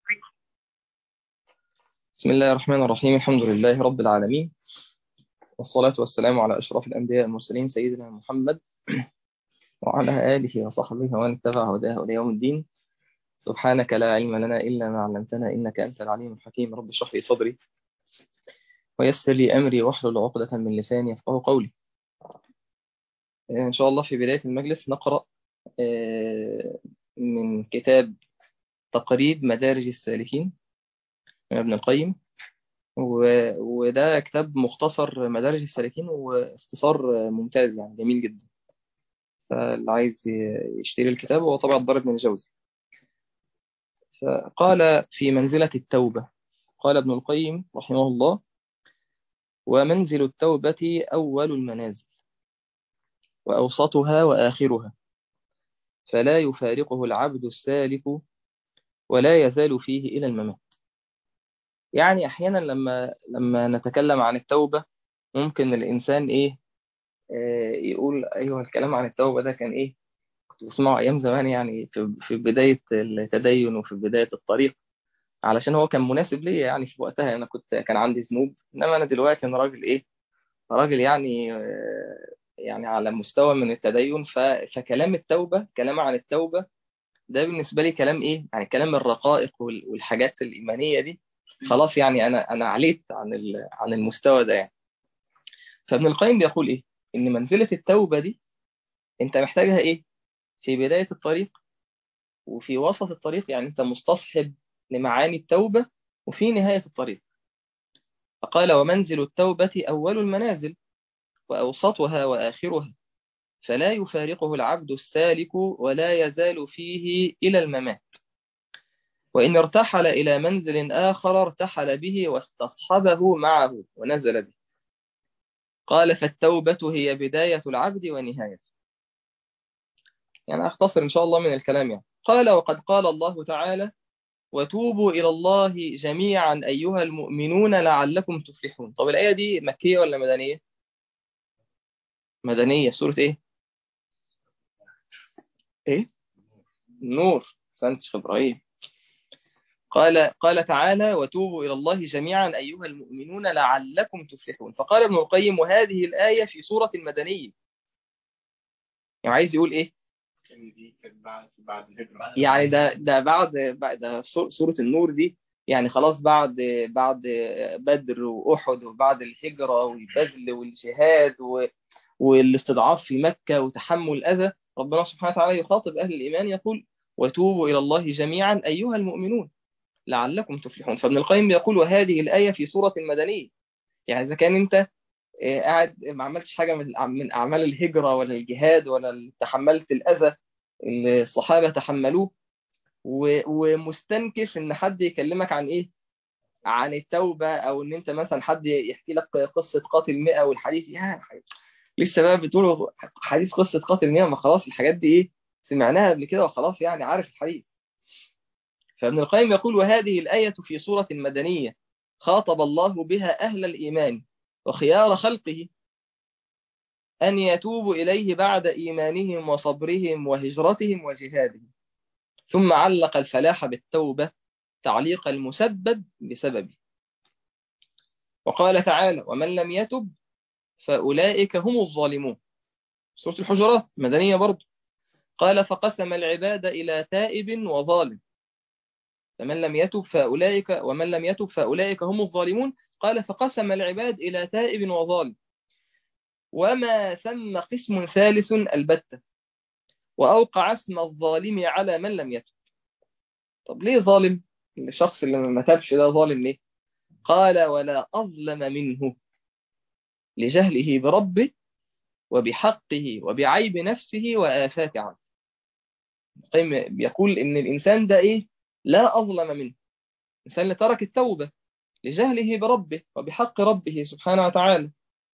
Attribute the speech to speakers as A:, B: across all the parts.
A: بسم الله الرحمن الرحيم الحمد لله رب العالمين والصلاة والسلام على أشرف الأنبياء والمرسلين سيدنا محمد وعلى آله وصحبه ومن اتبع هداه إلى يوم الدين سبحانك لا علم لنا إلا ما علمتنا إنك أنت العليم الحكيم رب اشرح لي صدري ويسر لي أمري واحلل عقدة من لساني يفقهوا قولي إن شاء الله في بداية المجلس نقرأ من كتاب تقريب مدارج السالكين من ابن القيم وده كتاب مختصر مدارج السالكين واختصار ممتاز يعني جميل جدا فاللي عايز يشتري الكتاب هو طبعا ضرب من الجوزي فقال في منزلة التوبة قال ابن القيم رحمه الله ومنزل التوبة أول المنازل وأوسطها وآخرها فلا يفارقه العبد السالك ولا يزال فيه إلى الممات يعني أحيانا لما لما نتكلم عن التوبة ممكن الإنسان إيه آه يقول أيوه الكلام عن التوبة ده كان إيه كنت بسمعه أيام زمان يعني في في بداية التدين وفي بداية الطريق علشان هو كان مناسب ليا يعني في وقتها أنا كنت كان عندي ذنوب إنما أنا دلوقتي أنا راجل إيه راجل يعني آه يعني على مستوى من التدين فكلام التوبة كلام عن التوبة ده بالنسبة لي كلام إيه يعني كلام الرقائق والحاجات الإيمانية دي خلاص يعني انا انا عليت عن عن المستوى ده يعني فابن القيم بيقول ايه ان منزله التوبه دي انت محتاجها ايه في بدايه الطريق وفي وسط الطريق يعني انت مستصحب لمعاني التوبه وفي نهايه الطريق فقال ومنزل التوبه اول المنازل واوسطها واخرها فلا يفارقه العبد السالك ولا يزال فيه الى الممات وإن ارتحل إلى منزل آخر ارتحل به واستصحبه معه ونزل به قال فالتوبة هي بداية العبد ونهايته يعني أختصر إن شاء الله من الكلام يعني قال وقد قال الله تعالى وتوبوا إلى الله جميعا أيها المؤمنون لعلكم تفلحون طب الآية دي مكية ولا مدنية مدنية سورة إيه إيه نور سنت إبراهيم قال قال تعالى وتوبوا إلى الله جميعا أيها المؤمنون لعلكم تفلحون فقال ابن القيم وهذه الآية في سورة المدنية يعني عايز يقول إيه يعني ده ده بعد ده سورة النور دي يعني خلاص بعد بعد بدر وأحد وبعد الهجرة والبذل والجهاد والاستضعاف في مكة وتحمل الأذى ربنا سبحانه وتعالى يخاطب أهل الإيمان يقول وتوبوا إلى الله جميعا أيها المؤمنون لعلكم تفلحون فابن القيم يقول وهذه الآية في سورة مدنية يعني إذا كان أنت قاعد ما عملتش حاجة من أعمال الهجرة ولا الجهاد ولا تحملت الأذى اللي الصحابة تحملوه ومستنكف إن حد يكلمك عن إيه عن التوبة أو إن أنت مثلا حد يحكي لك قصة قاتل مئة والحديث يا لسه بقى بتقول حديث قصة قاتل مئة ما خلاص الحاجات دي إيه سمعناها قبل كده وخلاص يعني عارف الحديث فابن القيم يقول وهذه الآية في سورة مدنية خاطب الله بها أهل الإيمان وخيار خلقه أن يتوبوا إليه بعد إيمانهم وصبرهم وهجرتهم وجهادهم ثم علق الفلاح بالتوبة تعليق المسبب بسببه وقال تعالى ومن لم يتب فأولئك هم الظالمون سورة الحجرات مدنية برضو قال فقسم العباد إلى تائب وظالم فمن لم يتب فأولئك ومن لم يتب فأولئك هم الظالمون قال فقسم العباد إلى تائب وظالم وما ثم قسم ثالث البتة وأوقع اسم الظالم على من لم يتب طب ليه ظالم الشخص اللي ما تبش ده ظالم ليه قال ولا أظلم منه لجهله بربه وبحقه وبعيب نفسه وآفات عنه يقول إن الإنسان ده إيه لا أظلم منه الإنسان اللي ترك التوبة لجهله بربه وبحق ربه سبحانه وتعالى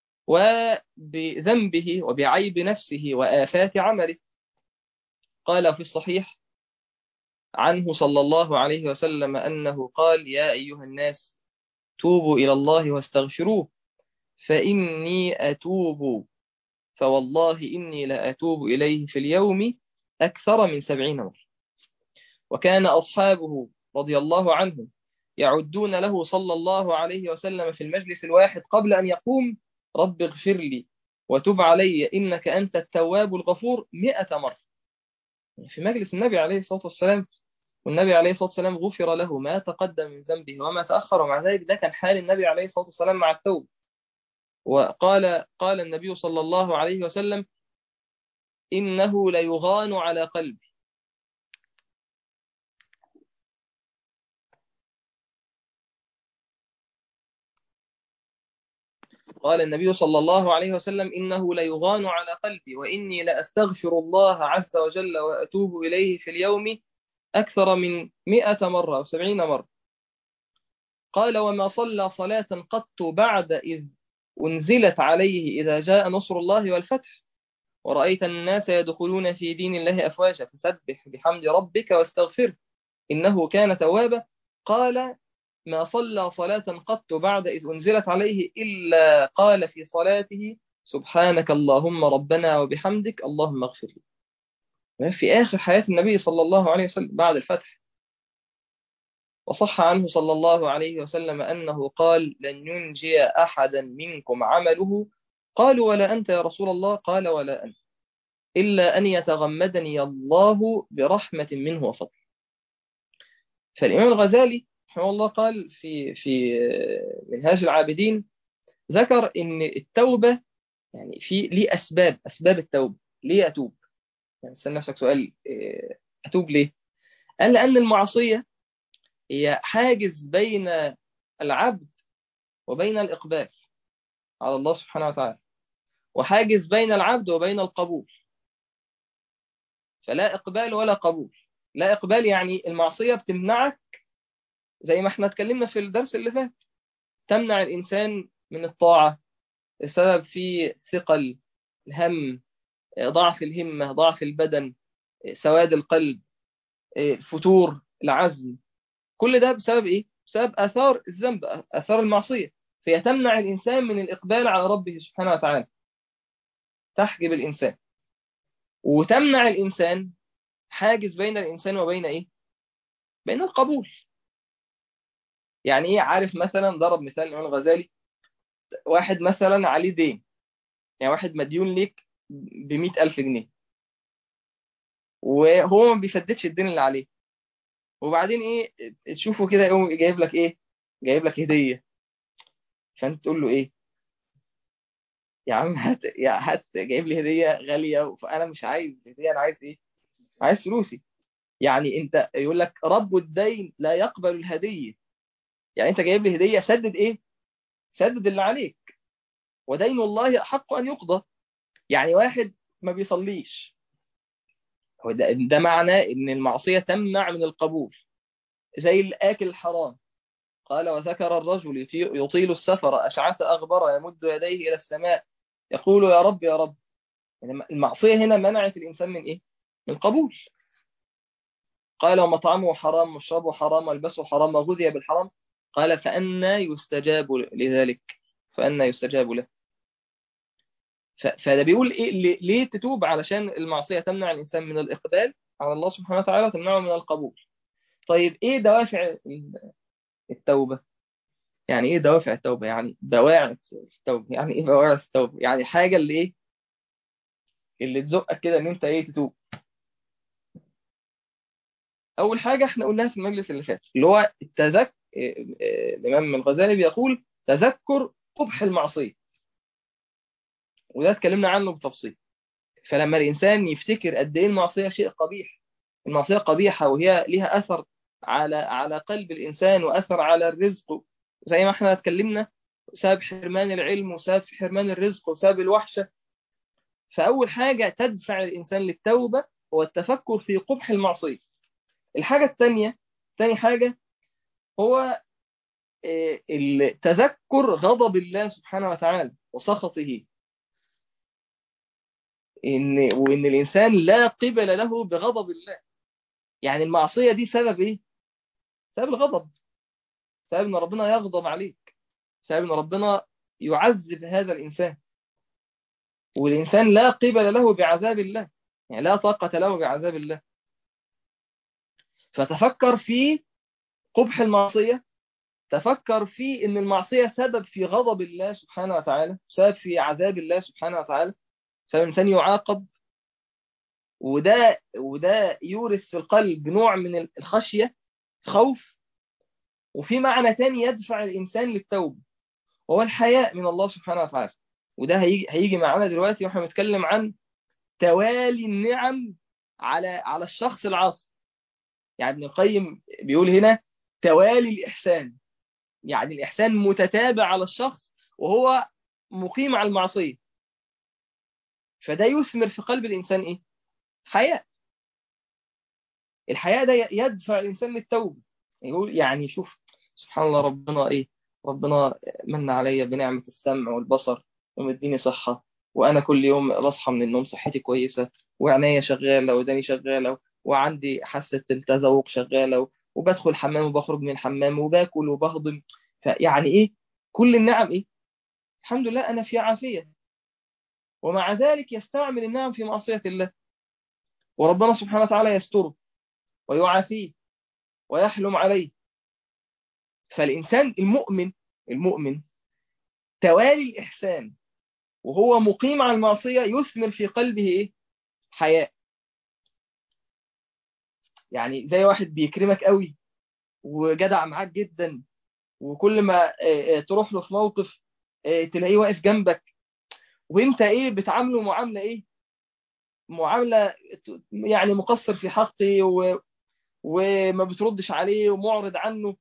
A: وبذنبه وبعيب نفسه وآفات عمله قال في الصحيح عنه صلى الله عليه وسلم أنه قال يا أيها الناس توبوا إلى الله واستغفروه فإني أتوب فوالله إني لأتوب إليه في اليوم أكثر من سبعين مرة وكان أصحابه رضي الله عنه يعدون له صلى الله عليه وسلم في المجلس الواحد قبل أن يقوم رب اغفر لي وتب علي إنك أنت التواب الغفور مئة مرة في مجلس النبي عليه الصلاة والسلام والنبي عليه الصلاة والسلام غفر له ما تقدم من ذنبه وما تأخر ومع ذلك ده كان حال النبي عليه الصلاة والسلام مع التوبة وقال قال النبي صلى الله عليه وسلم إنه ليغان على قلبي قال النبي صلى الله عليه وسلم إنه ليغان على قلبي وإني لأستغفر الله عز وجل وأتوب إليه في اليوم أكثر من مئة مرة أو سبعين مرة قال وما صلى صلاة قط بعد إذ أنزلت عليه إذا جاء نصر الله والفتح ورأيت الناس يدخلون في دين الله أفواجا فسبح بحمد ربك واستغفره إنه كان توابا قال ما صلى صلاة قط بعد إذ أنزلت عليه إلا قال في صلاته سبحانك اللهم ربنا وبحمدك اللهم اغفر لي في آخر حياة النبي صلى الله عليه وسلم بعد الفتح وصح عنه صلى الله عليه وسلم أنه قال لن ينجي أحدا منكم عمله قالوا ولا أنت يا رسول الله قال ولا أنت إلا أن يتغمدني الله برحمة منه وفضل فالإمام الغزالي رحمه الله قال في في منهاج العابدين ذكر ان التوبه يعني في ليه اسباب اسباب التوبه ليه اتوب يعني استنى نفسك سؤال اتوب ليه قال لان المعصيه هي حاجز بين العبد وبين الاقبال على الله سبحانه وتعالى وحاجز بين العبد وبين القبول فلا اقبال ولا قبول لا اقبال يعني المعصيه بتمنعك زي ما احنا اتكلمنا في الدرس اللي فات تمنع الإنسان من الطاعة السبب في ثقل الهم ضعف الهمة ضعف البدن سواد القلب الفتور العزم كل ده بسبب ايه؟ بسبب آثار الذنب آثار المعصية فهي تمنع الإنسان من الإقبال على ربه سبحانه وتعالى تحجب الإنسان وتمنع الإنسان حاجز بين الإنسان وبين إيه؟ بين القبول يعني ايه عارف مثلا ضرب مثال الامام الغزالي واحد مثلا عليه دين يعني واحد مديون ليك ب ألف جنيه وهو ما بيسددش الدين اللي عليه وبعدين ايه تشوفه كده يقوم جايب لك ايه جايب لك هديه فانت تقول له ايه يا عم هات يا هات جايب لي هديه غاليه فانا مش عايز هديه انا عايز ايه عايز فلوسي يعني انت يقول لك رب الدين لا يقبل الهديه يعني انت جايب لي هديه سدد ايه سدد اللي عليك ودين الله احق ان يقضى يعني واحد ما بيصليش هو ده, ده معنى ان المعصيه تمنع من القبول زي الاكل الحرام قال وذكر الرجل يطيل السفر اشعث اغبر يمد يديه الى السماء يقول يا رب يا رب يعني المعصيه هنا منعت الانسان من ايه من القبول قال ومطعمه حرام ومشربه حرام والبسه حرام وغذي بالحرام قال فأنا يستجاب لذلك فأنا يستجاب له فده بيقول إيه ليه تتوب علشان المعصية تمنع الإنسان من الإقبال على الله سبحانه وتعالى وتمنعه من القبول طيب إيه دوافع التوبة يعني إيه دوافع التوبة يعني بواعث التوبة يعني إيه بواعث التوبة يعني حاجة اللي إيه اللي تزقك كده إن أنت إيه تتوب أول حاجة إحنا قلناها في المجلس اللي فات اللي هو التذكر الإمام الغزالي بيقول تذكر قبح المعصية وده اتكلمنا عنه بتفصيل فلما الإنسان يفتكر قد إيه المعصية شيء قبيح المعصية قبيحة وهي لها أثر على على قلب الإنسان وأثر على الرزق زي ما احنا اتكلمنا سبب حرمان العلم وسبب حرمان الرزق وسبب الوحشة فأول حاجة تدفع الإنسان للتوبة هو التفكر في قبح المعصية الحاجة الثانية ثاني حاجة هو تذكر غضب الله سبحانه وتعالى وسخطه إن وإن الإنسان لا قبل له بغضب الله يعني المعصية دي سبب إيه؟ سبب الغضب سبب إن ربنا يغضب عليك سبب إن ربنا يعذب هذا الإنسان والإنسان لا قبل له بعذاب الله يعني لا طاقة له بعذاب الله فتفكر في قبح المعصية تفكر في ان المعصية سبب في غضب الله سبحانه وتعالى سبب في عذاب الله سبحانه وتعالى سبب الإنسان يعاقب وده وده يورث في القلب نوع من الخشية خوف وفي معنى تاني يدفع الإنسان للتوبة وهو الحياء من الله سبحانه وتعالى وده هيجي, هيجي معانا دلوقتي واحنا بنتكلم عن توالي النعم على على الشخص العاصي يعني ابن القيم بيقول هنا توالي الإحسان يعني الإحسان متتابع على الشخص وهو مقيم على المعصية فده يثمر في قلب الإنسان إيه؟ حياء الحياء ده يدفع الإنسان للتوبة يقول يعني شوف سبحان الله ربنا إيه ربنا من عليا بنعمة السمع والبصر ومديني صحة وأنا كل يوم بصحى من النوم صحتي كويسة وعناية شغالة وداني شغالة وعندي حاسة التذوق شغالة وبدخل الحمام وبخرج من الحمام وباكل وبهضم فيعني إيه كل النعم إيه الحمد لله أنا في عافية ومع ذلك يستعمل النعم في معصية الله وربنا سبحانه وتعالى يستره ويعافيه ويحلم عليه فالإنسان المؤمن المؤمن توالي الإحسان وهو مقيم على المعصية يثمر في قلبه إيه؟ حياء يعني زي واحد بيكرمك قوي وجدع معاك جدا وكل ما تروح له في موقف تلاقيه واقف جنبك وانت ايه بتعامله معامله ايه معامله يعني مقصر في حقي و... وما بتردش عليه ومعرض عنه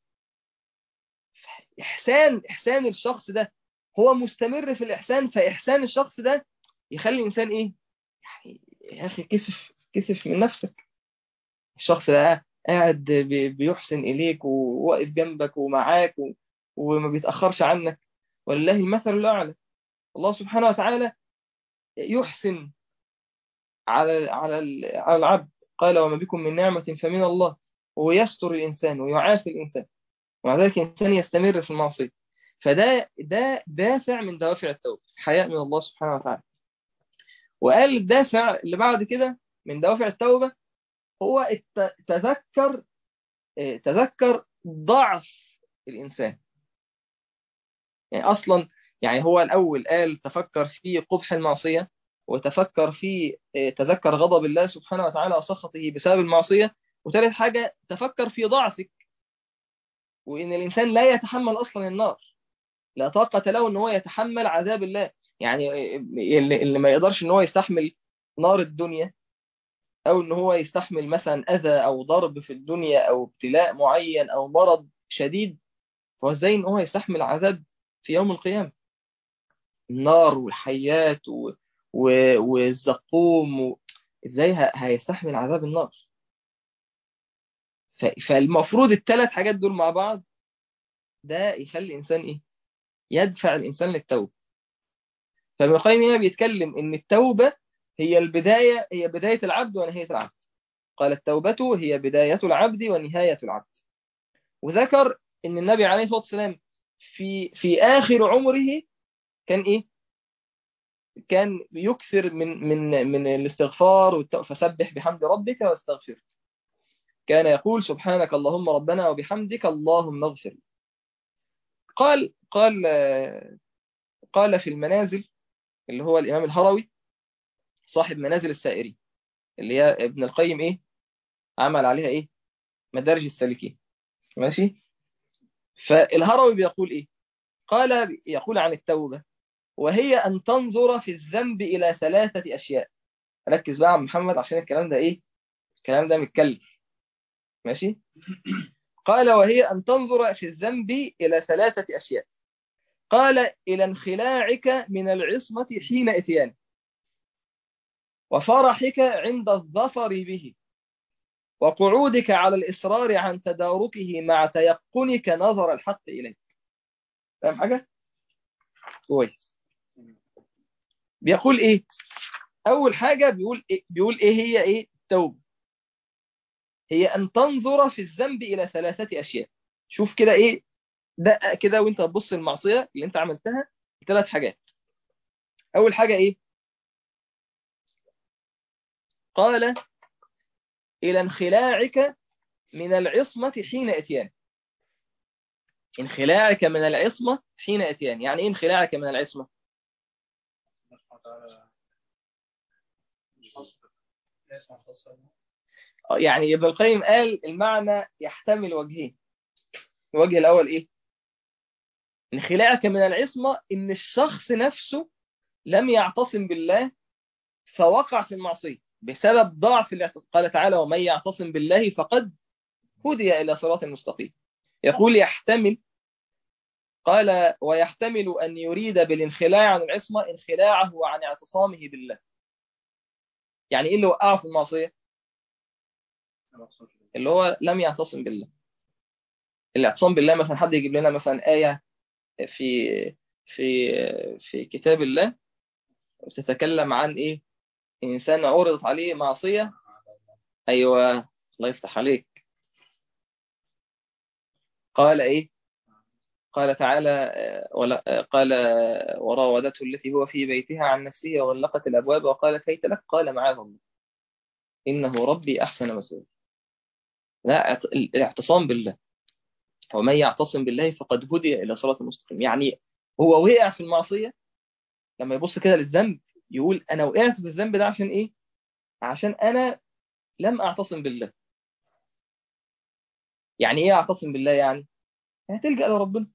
A: احسان احسان الشخص ده هو مستمر في الاحسان فاحسان الشخص ده يخلي الانسان ايه يعني يا اخي كسف كسف من نفسك الشخص ده قاعد بيحسن اليك وواقف جنبك ومعاك و... وما بيتاخرش عنك ولله المثل الاعلى الله سبحانه وتعالى يحسن على على على العبد قال وما بكم من نعمة فمن الله ويستر الإنسان ويعافي الإنسان ومع ذلك الإنسان يستمر في المعصية فده ده دافع من دوافع التوبة حياء من الله سبحانه وتعالى وقال الدافع اللي بعد كده من دوافع التوبة هو تذكر تذكر ضعف الإنسان يعني أصلا يعني هو الأول قال تفكر في قبح المعصية وتفكر في تذكر غضب الله سبحانه وتعالى وسخطه بسبب المعصية وثالث حاجة تفكر في ضعفك وإن الإنسان لا يتحمل أصلا النار لا طاقة له أن هو يتحمل عذاب الله يعني اللي ما يقدرش أن هو يستحمل نار الدنيا أو أن هو يستحمل مثلا أذى أو ضرب في الدنيا أو ابتلاء معين أو مرض شديد فهو إزاي أن هو يستحمل عذاب في يوم القيامة النار والحيات و... و... والزقوم و... ازاي ه... هيستحمل عذاب النار ف... فالمفروض الثلاث حاجات دول مع بعض ده يخلي الانسان ايه يدفع الانسان للتوبه فابن القيم هنا بيتكلم ان التوبه هي البدايه هي بدايه العبد ونهايه العبد قال التوبه هي بدايه العبد ونهايه العبد وذكر ان النبي عليه الصلاه والسلام في في اخر عمره كان ايه كان يكثر من من من الاستغفار فسبح بحمد ربك واستغفر كان يقول سبحانك اللهم ربنا وبحمدك اللهم اغفر قال قال قال في المنازل اللي هو الإمام الهروي صاحب منازل السائرين اللي هي ابن القيم إيه عمل عليها إيه مدارج السالكين ماشي فالهروي بيقول إيه قال يقول عن التوبة وهي أن تنظر في الذنب إلى ثلاثة أشياء ركز بقى عم محمد عشان الكلام ده إيه الكلام ده متكلف ماشي قال وهي أن تنظر في الذنب إلى ثلاثة أشياء قال إلى انخلاعك من العصمة حين إتيانه وفرحك عند الظفر به وقعودك على الإصرار عن تداركه مع تيقنك نظر الحق إليك فاهم حاجة؟ كويس بيقول إيه؟ أول حاجة بيقول إيه, بيقول إيه هي إيه التوبة هي أن تنظر في الذنب إلى ثلاثة أشياء شوف كده إيه دقق كده وانت تبص المعصية اللي انت عملتها ثلاث حاجات أول حاجة إيه قال إلى انخلاعك من العصمة حين إتيان انخلاعك من العصمة حين اتيان يعني ايه انخلاعك من العصمة يعني ابن القيم قال المعنى يحتمل وجهين الوجه الأول إيه انخلاعك من العصمة إن الشخص نفسه لم يعتصم بالله فوقع في المعصية بسبب ضعف الاعتصام قال تعالى ومن يعتصم بالله فقد هدي إلى صراط مستقيم يقول يحتمل قال ويحتمل أن يريد بالانخلاع عن العصمة انخلاعه عن اعتصامه بالله يعني إيه اللي وقعه في المعصية اللي هو لم يعتصم بالله الاعتصام بالله مثلا حد يجيب لنا مثلا آية في في في كتاب الله تتكلم عن إيه إنسان عرضت عليه معصية أيوة الله يفتح عليك قال إيه قال تعالى قال وراودته التي هو في بيتها عن نفسه وغلقت الأبواب وقالت هيت لك قال معاذ الله إنه ربي أحسن مسؤول لا الاعتصام بالله ومن يعتصم بالله فقد هدي إلى صراط المستقيم يعني هو وقع في المعصية لما يبص كده للذنب يقول أنا وقعت في الذنب ده عشان إيه عشان أنا لم أعتصم بالله يعني إيه أعتصم بالله يعني يعني تلجأ لربنا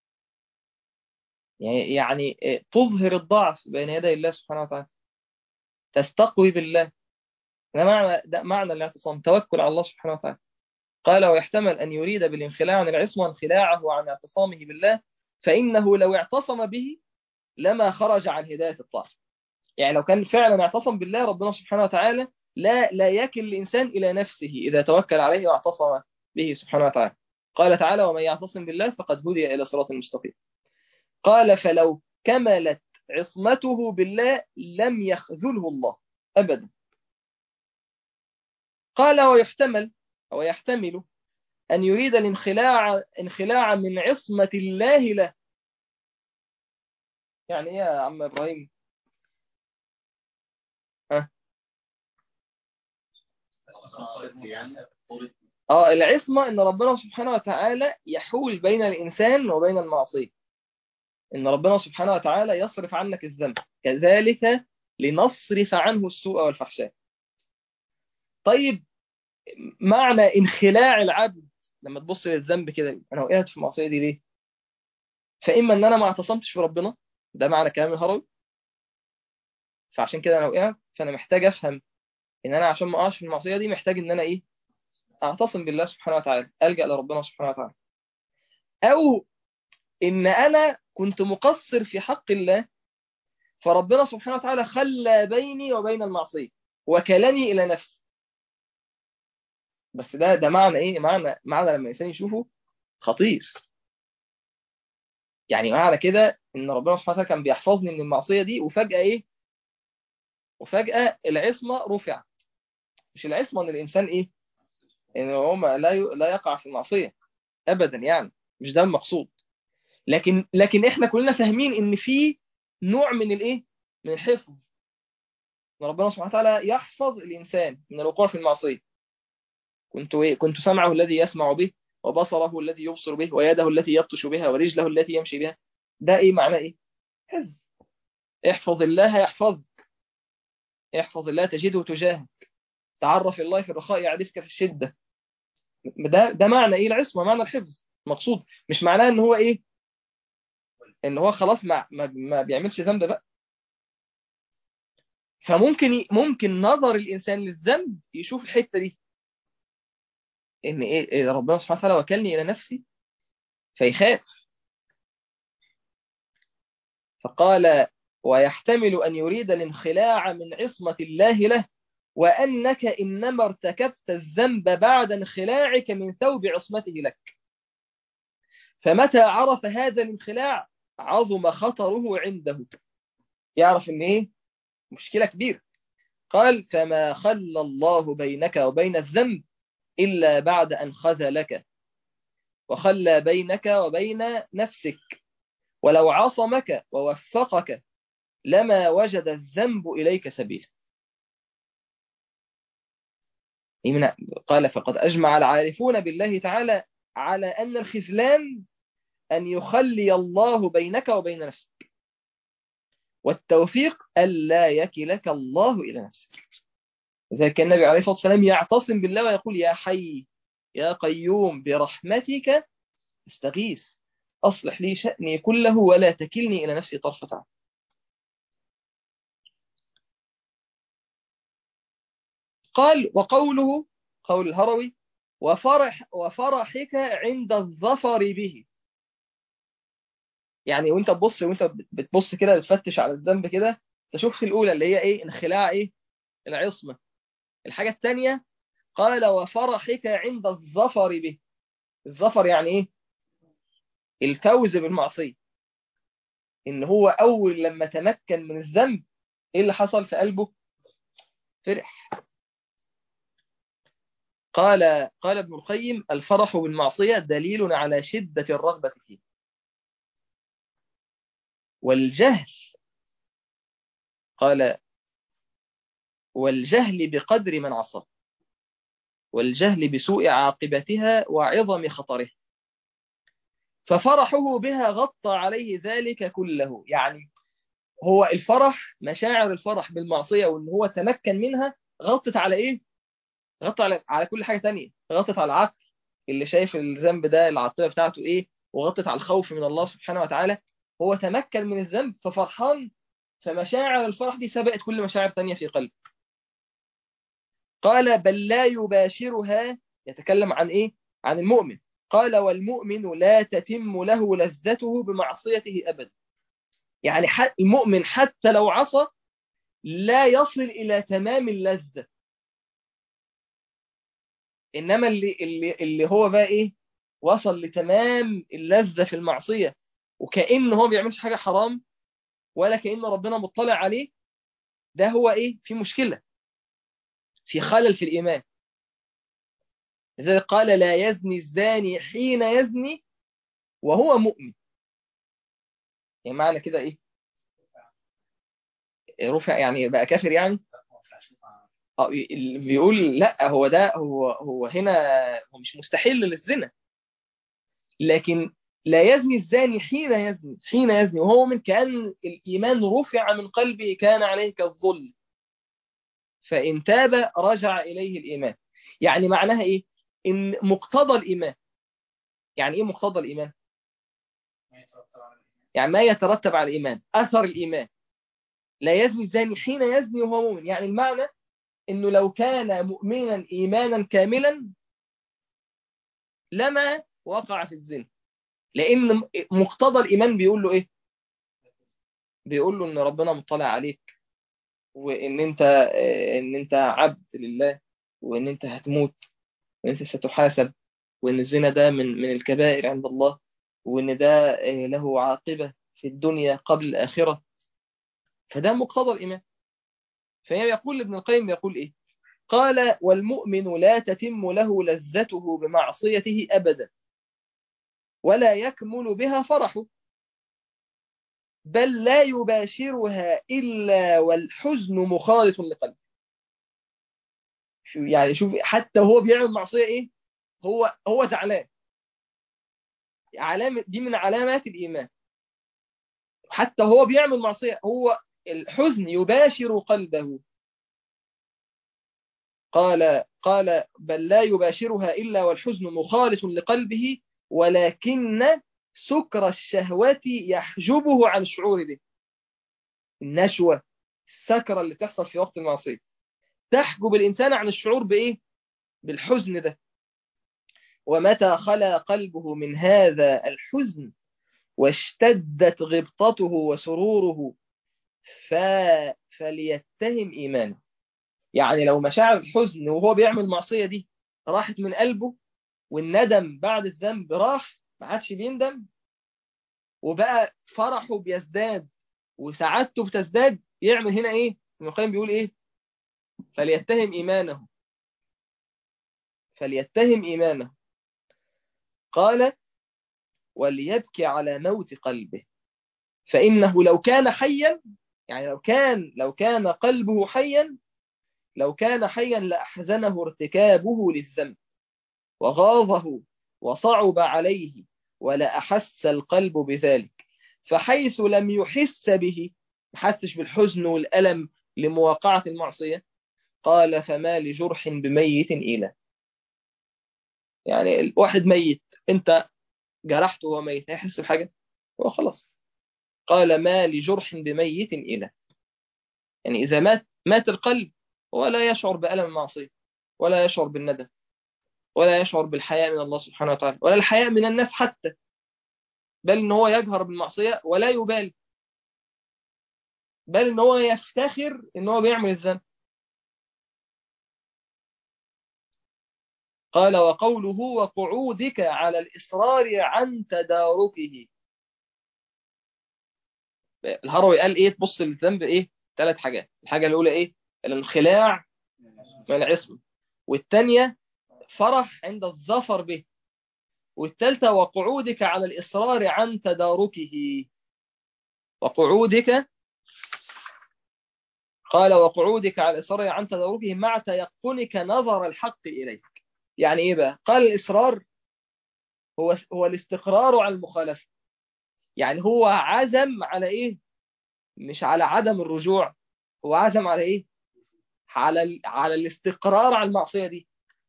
A: يعني يعني تظهر الضعف بين يدي الله سبحانه وتعالى تستقوي بالله ده معنى ده معنى الاعتصام توكل على الله سبحانه وتعالى قال ويحتمل أن يريد بالانخلاع عن العصمة انخلاعه عن اعتصامه بالله فإنه لو اعتصم به لما خرج عن هداية الطاعة يعني لو كان فعلا اعتصم بالله ربنا سبحانه وتعالى لا لا يكل الإنسان إلى نفسه إذا توكل عليه واعتصم به سبحانه وتعالى قال تعالى ومن يعتصم بالله فقد هدي إلى صراط المستقيم قال فلو كملت عصمته بالله لم يخذله الله أبدا قال ويحتمل أو يحتمل أن يريد الانخلاع انخلاع من عصمة الله له يعني إيه يا عم إبراهيم ها اه العصمة ان ربنا سبحانه وتعالى يحول بين الانسان وبين المعصية ان ربنا سبحانه وتعالى يصرف عنك الذنب كذلك لنصرف عنه السوء والفحشاء طيب معنى انخلاع العبد لما تبص للذنب كده انا وقعت في المعصية دي ليه فاما ان انا ما اعتصمتش في ربنا ده معنى كلام الهروي فعشان كده انا وقعت فانا محتاج افهم ان انا عشان ما اقعش في المعصية دي محتاج ان انا ايه اعتصم بالله سبحانه وتعالى الجا لربنا سبحانه وتعالى او ان انا كنت مقصر في حق الله فربنا سبحانه وتعالى خلى بيني وبين المعصيه وكلني الى نفسي بس ده ده معنى ايه معنى معنى لما الانسان يشوفه خطير يعني معنى كده ان ربنا سبحانه وتعالى كان بيحفظني من المعصيه دي وفجاه ايه وفجاه العصمه رفعت مش العصمه ان الانسان ايه ان هو لا لا يقع في المعصيه ابدا يعني مش ده المقصود لكن لكن احنا كلنا فاهمين ان في نوع من الايه من الحفظ ان ربنا سبحانه وتعالى يحفظ الانسان من الوقوع في المعصيه كنت ايه كنت سمعه الذي يسمع به وبصره الذي يبصر به ويده التي يبطش بها ورجله التي يمشي بها ده ايه معناه ايه حفظ احفظ الله يحفظك احفظ الله تجده تجاهك تعرف الله في الرخاء يعرفك في الشدة ده ده معنى ايه العصمة معنى الحفظ مقصود مش معناه ان هو ايه ان هو خلاص ما ما, ما بيعملش ذنب بقى فممكن ممكن نظر الانسان للذنب يشوف الحته دي ان ايه, إيه ربنا سبحانه وتعالى وكلني الى نفسي فيخاف فقال ويحتمل ان يريد الانخلاع من عصمه الله له وأنك إنما ارتكبت الذنب بعد انخلاعك من ثوب عصمته لك فمتى عرف هذا الانخلاع عظم خطره عنده يعرف ان ايه مشكلة كبيرة قال فما خلى الله بينك وبين الذنب إلا بعد أن خذلك وخلى بينك وبين نفسك ولو عصمك ووفقك لما وجد الذنب إليك سبيلا قال فقد أجمع العارفون بالله تعالى على أن الخذلان أن يخلي الله بينك وبين نفسك والتوفيق ألا يكلك الله إلى نفسك ذلك النبي عليه الصلاة والسلام يعتصم بالله ويقول يا حي يا قيوم برحمتك استغيث أصلح لي شأني كله ولا تكلني إلى نفسي طرفة عين قال وقوله قول الهروي وفرح وفرحك عند الظفر به يعني وانت تبص وانت بتبص كده بتفتش على الذنب كده تشوفش الاولى اللي هي ايه انخلاع ايه العصمه الحاجه الثانيه قال وفرحك عند الظفر به الظفر يعني ايه الفوز بالمعصيه ان هو اول لما تمكن من الذنب ايه اللي حصل في قلبه فرح قال قال ابن القيم الفرح بالمعصيه دليل على شده الرغبه فيه والجهل قال والجهل بقدر من عصى والجهل بسوء عاقبتها وعظم خطرها ففرحه بها غطى عليه ذلك كله يعني هو الفرح مشاعر الفرح بالمعصية وان هو تمكن منها غطت على ايه غطت على, على كل حاجة تانية غطت على العقل اللي شايف الذنب ده العاقبة بتاعته ايه وغطت على الخوف من الله سبحانه وتعالى هو تمكن من الذنب ففرحان فمشاعر الفرح دي سبقت كل مشاعر تانية في قلبه قال بل لا يباشرها يتكلم عن ايه عن المؤمن قال والمؤمن لا تتم له لذته بمعصيته ابدا يعني المؤمن حتى لو عصى لا يصل الى تمام اللذة انما اللي اللي اللي هو بقى ايه وصل لتمام اللذة في المعصية وكأنه هو ما بيعملش حاجة حرام ولا كأن ربنا مطلع عليه ده هو ايه في مشكلة في خلل في الإيمان لذلك قال لا يزني الزاني حين يزني وهو مؤمن يعني معنى كده ايه رفع يعني بقى كافر يعني اه بيقول لا هو ده هو هو هنا هو مش مستحيل للزنا لكن لا يزني الزاني حين يزني حين يزني وهو من كأن الإيمان رفع من قلبه كان عليه كالظل فإن تاب رجع إليه الإيمان يعني معناها إيه إن مقتضى الإيمان يعني إيه مقتضى الإيمان يعني ما يترتب على الإيمان أثر الإيمان لا يزني الزاني حين يزني وهو مؤمن يعني المعنى إنه لو كان مؤمنا إيمانا كاملا لما وقع في الزنا لأن مقتضى الإيمان بيقول له إيه بيقول له إن ربنا مطلع عليك وإن أنت إن أنت عبد لله وإن أنت هتموت وإن أنت ستحاسب وإن الزنا ده من من الكبائر عند الله وإن ده له عاقبة في الدنيا قبل الآخرة فده مقتضى الإيمان فيقول ابن القيم يقول إيه قال والمؤمن لا تتم له لذته بمعصيته أبدا ولا يكمل بها فرحه بل لا يباشرها إلا والحزن مخالط لقلبه يعني شوف حتى هو بيعمل معصية إيه هو هو زعلان علامة دي من علامات الإيمان حتى هو بيعمل معصية هو الحزن يباشر قلبه قال قال بل لا يباشرها إلا والحزن مخالط لقلبه ولكن سكر الشهوات يحجبه عن الشعور به النشوة السكرة اللي تحصل في وقت المعصية تحجب الإنسان عن الشعور بإيه؟ بالحزن ده ومتى خلا قلبه من هذا الحزن واشتدت غبطته وسروره ف... فليتهم إيمانه يعني لو مشاعر الحزن وهو بيعمل المعصية دي راحت من قلبه والندم بعد الذنب راح ما عادش بيندم وبقى فرحه بيزداد وسعادته بتزداد يعمل هنا ايه ابن القيم بيقول ايه فليتهم ايمانه فليتهم ايمانه قال وليبكي على موت قلبه فانه لو كان حيا يعني لو كان لو كان قلبه حيا لو كان حيا لاحزنه ارتكابه للذنب وغاظه وصعب عليه ولا أحس القلب بذلك فحيث لم يحس به ما حسش بالحزن والألم لمواقعة المعصية قال فما لجرح بميت إلى يعني الواحد ميت انت جرحته وهو ميت هيحس بحاجة هو خلاص قال ما لجرح بميت إلى يعني إذا مات مات القلب هو لا يشعر بألم المعصية ولا يشعر بالندم ولا يشعر بالحياء من الله سبحانه وتعالى ولا الحياء من الناس حتى بل ان هو يجهر بالمعصية ولا يبالي بل ان هو يفتخر ان هو بيعمل الذنب قال وقوله وقعودك على الإصرار عن تداركه الهروي قال ايه تبص للذنب ايه ثلاث حاجات الحاجة الأولى ايه الانخلاع من العصم والثانية فرح عند الظفر به والثالثة وقعودك على الإصرار عن تداركه وقعودك قال وقعودك على الإصرار عن تداركه مع تيقنك نظر الحق إليك يعني إيه بقى قال الإصرار هو هو الاستقرار على المخالفة يعني هو عزم على إيه مش على عدم الرجوع هو عزم على إيه على على الاستقرار على المعصية دي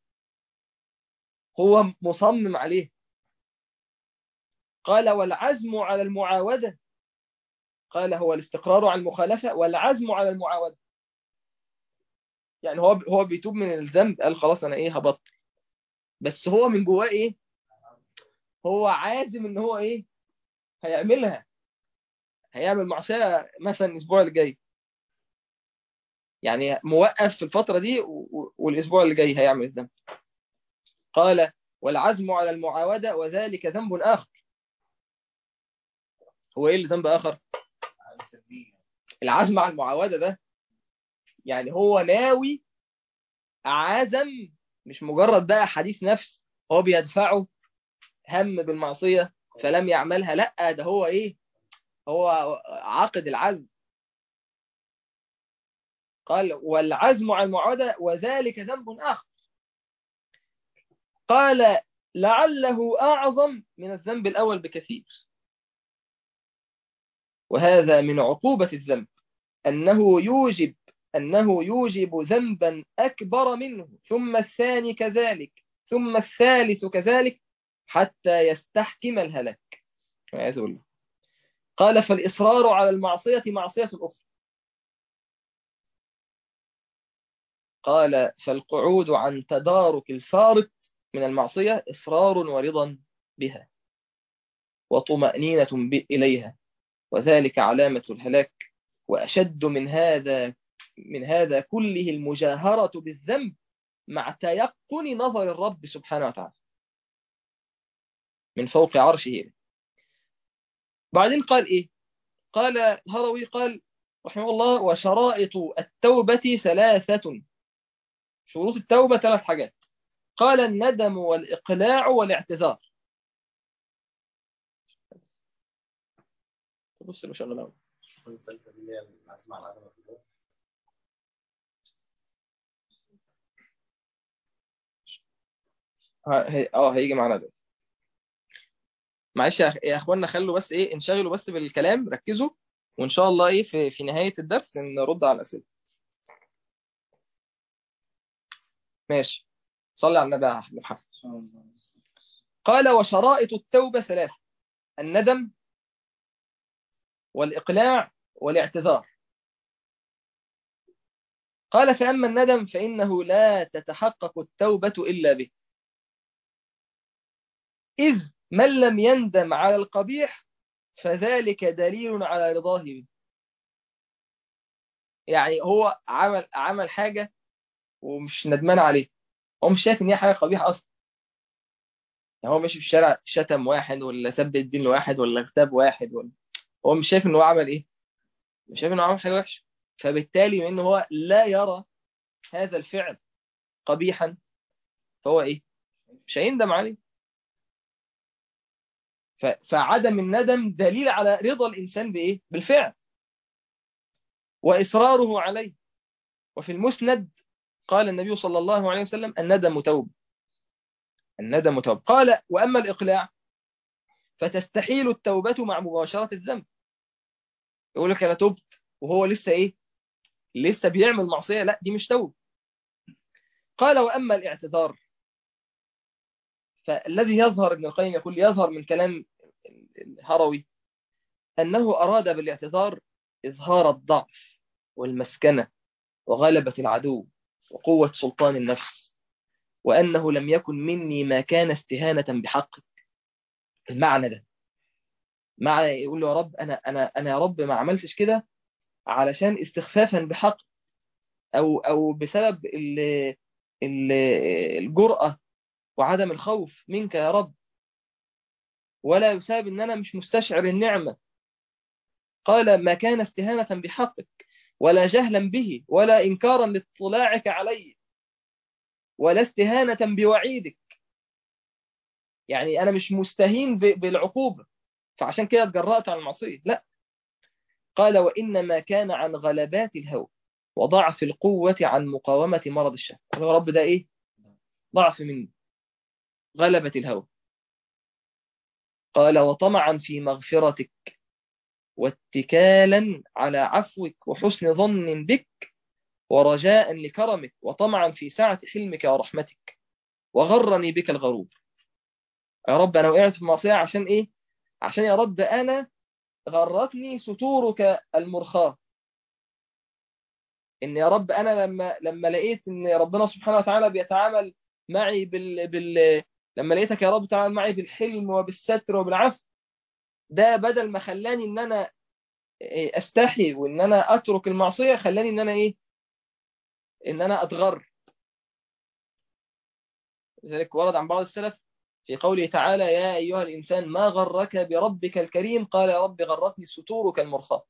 A: هو مصمم عليه قال والعزم على المعاودة قال هو الاستقرار على المخالفة والعزم على المعاودة يعني هو هو بيتوب من الذنب قال خلاص انا ايه هبطل بس هو من جواه ايه هو عازم ان هو ايه هيعملها هيعمل معصية مثلا الاسبوع اللي جاي يعني موقف في الفترة دي والاسبوع اللي جاي هيعمل الذنب قال والعزم على المعاودة وذلك ذنب آخر هو ايه اللي ذنب آخر العزم على المعاودة ده يعني هو ناوي عزم مش مجرد بقى حديث نفس هو بيدفعه هم بالمعصية فلم يعملها لا ده هو ايه هو عاقد العزم قال والعزم على المعاودة وذلك ذنب آخر قال لعله أعظم من الذنب الأول بكثير وهذا من عقوبة الذنب أنه يوجب أنه يوجب ذنبا أكبر منه ثم الثاني كذلك ثم الثالث كذلك حتى يستحكم الهلاك قال فالإصرار على المعصية معصية أخرى قال فالقعود عن تدارك الفارق من المعصية إصرار ورضا بها وطمأنينة إليها وذلك علامة الهلاك وأشد من هذا من هذا كله المجاهرة بالذنب مع تيقن نظر الرب سبحانه وتعالى من فوق عرشه بعدين قال إيه قال الهروي قال رحمه الله وشرائط التوبة ثلاثة شروط التوبة ثلاث حاجات قال الندم والإقلاع والاعتذار بص ما شاء الله اه هيجي معانا دلوقتي معلش يا اخوانا خلوا بس ايه انشغلوا بس بالكلام ركزوا وان شاء الله ايه في, في نهاية الدرس نرد على الاسئله ماشي صلي على النبي يا احمد حسن قال وشرائط التوبة ثلاثة الندم والإقلاع والاعتذار قال فأما الندم فإنه لا تتحقق التوبة إلا به إذ من لم يندم على القبيح فذلك دليل على رضاه به يعني هو عمل عمل حاجة ومش ندمان عليه هو مش شايف ان هي حاجة قبيحة أصلا يعني هو ماشي في الشارع شتم واحد ولا سب الدين لواحد ولا اغتاب واحد ولا هو مش شايف ان هو عمل ايه مش شايف ان هو عمل حاجة وحشة فبالتالي من هو لا يرى هذا الفعل قبيحا فهو ايه مش هيندم عليه فعدم الندم دليل على رضا الإنسان بإيه؟ بالفعل وإصراره عليه وفي المسند قال النبي صلى الله عليه وسلم الندم توب الندم توب قال وأما الإقلاع فتستحيل التوبة مع مباشرة الذنب يقول لك أنا تبت وهو لسه إيه لسه بيعمل معصية لا دي مش توبة قال وأما الاعتذار فالذي يظهر ابن القيم يقول يظهر من كلام الهروي أنه أراد بالاعتذار إظهار الضعف والمسكنة وغلبة العدو وقوة سلطان النفس وأنه لم يكن مني ما كان استهانة بحقك المعنى ده معنى يقول له يا رب أنا, أنا, أنا يا رب ما عملتش كده علشان استخفافا بحق أو, أو بسبب ال ال الجرأة وعدم الخوف منك يا رب ولا بسبب ان انا مش مستشعر النعمة قال ما كان استهانة بحقك ولا جهلا به ولا انكارا لاطلاعك علي ولا استهانة بوعيدك يعني انا مش مستهين بالعقوبة فعشان كده اتجرأت على المعصية لا قال وإنما كان عن غلبات الهوى وضعف القوة عن مقاومة مرض الشهوة قال يا رب ده ايه ضعف مني غلبة الهوى قال وطمعا في مغفرتك واتكالا على عفوك وحسن ظن بك ورجاء لكرمك وطمعا في سعة حلمك ورحمتك وغرني بك الغرور يا رب أنا وقعت في معصية عشان إيه عشان يا رب أنا غرتني ستورك المرخاة إن يا رب أنا لما لما لقيت إن ربنا سبحانه وتعالى بيتعامل معي بال, بال... لما لقيتك يا رب تعامل معي بالحلم وبالستر وبالعفو ده بدل ما خلاني ان انا استحي وان انا اترك المعصية خلاني ان انا ايه ان انا اتغر لذلك ورد عن بعض السلف في قوله تعالى يا ايها الانسان ما غرك بربك الكريم قال يا رب غرتني ستورك المرخاة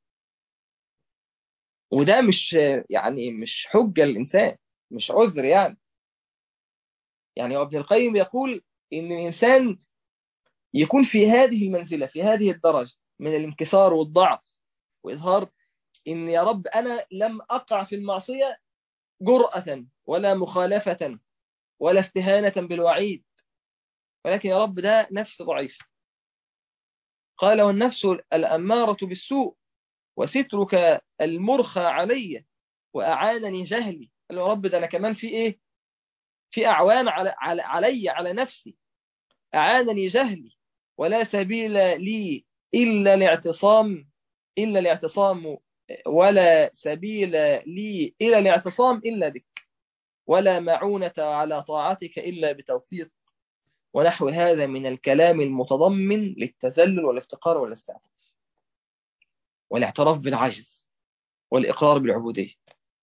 A: وده مش يعني مش حجة للإنسان مش عذر يعني يعني ابن القيم يقول إن الإنسان يكون في هذه المنزلة في هذه الدرجة من الانكسار والضعف وإظهار إن يا رب أنا لم أقع في المعصية جرأة ولا مخالفة ولا استهانة بالوعيد ولكن يا رب ده نفس ضعيف قال والنفس الأمارة بالسوء وسترك المرخى علي وأعانني جهلي قال يا رب ده أنا كمان في إيه في أعوان على, على علي على نفسي أعانني جهلي ولا سبيل لي إلا الاعتصام إلا الاعتصام ولا سبيل لي إلى الاعتصام إلا بك ولا معونة على طاعتك إلا بتوفيق ونحو هذا من الكلام المتضمن للتذلل والافتقار والاستعطاف والاعتراف بالعجز والإقرار بالعبودية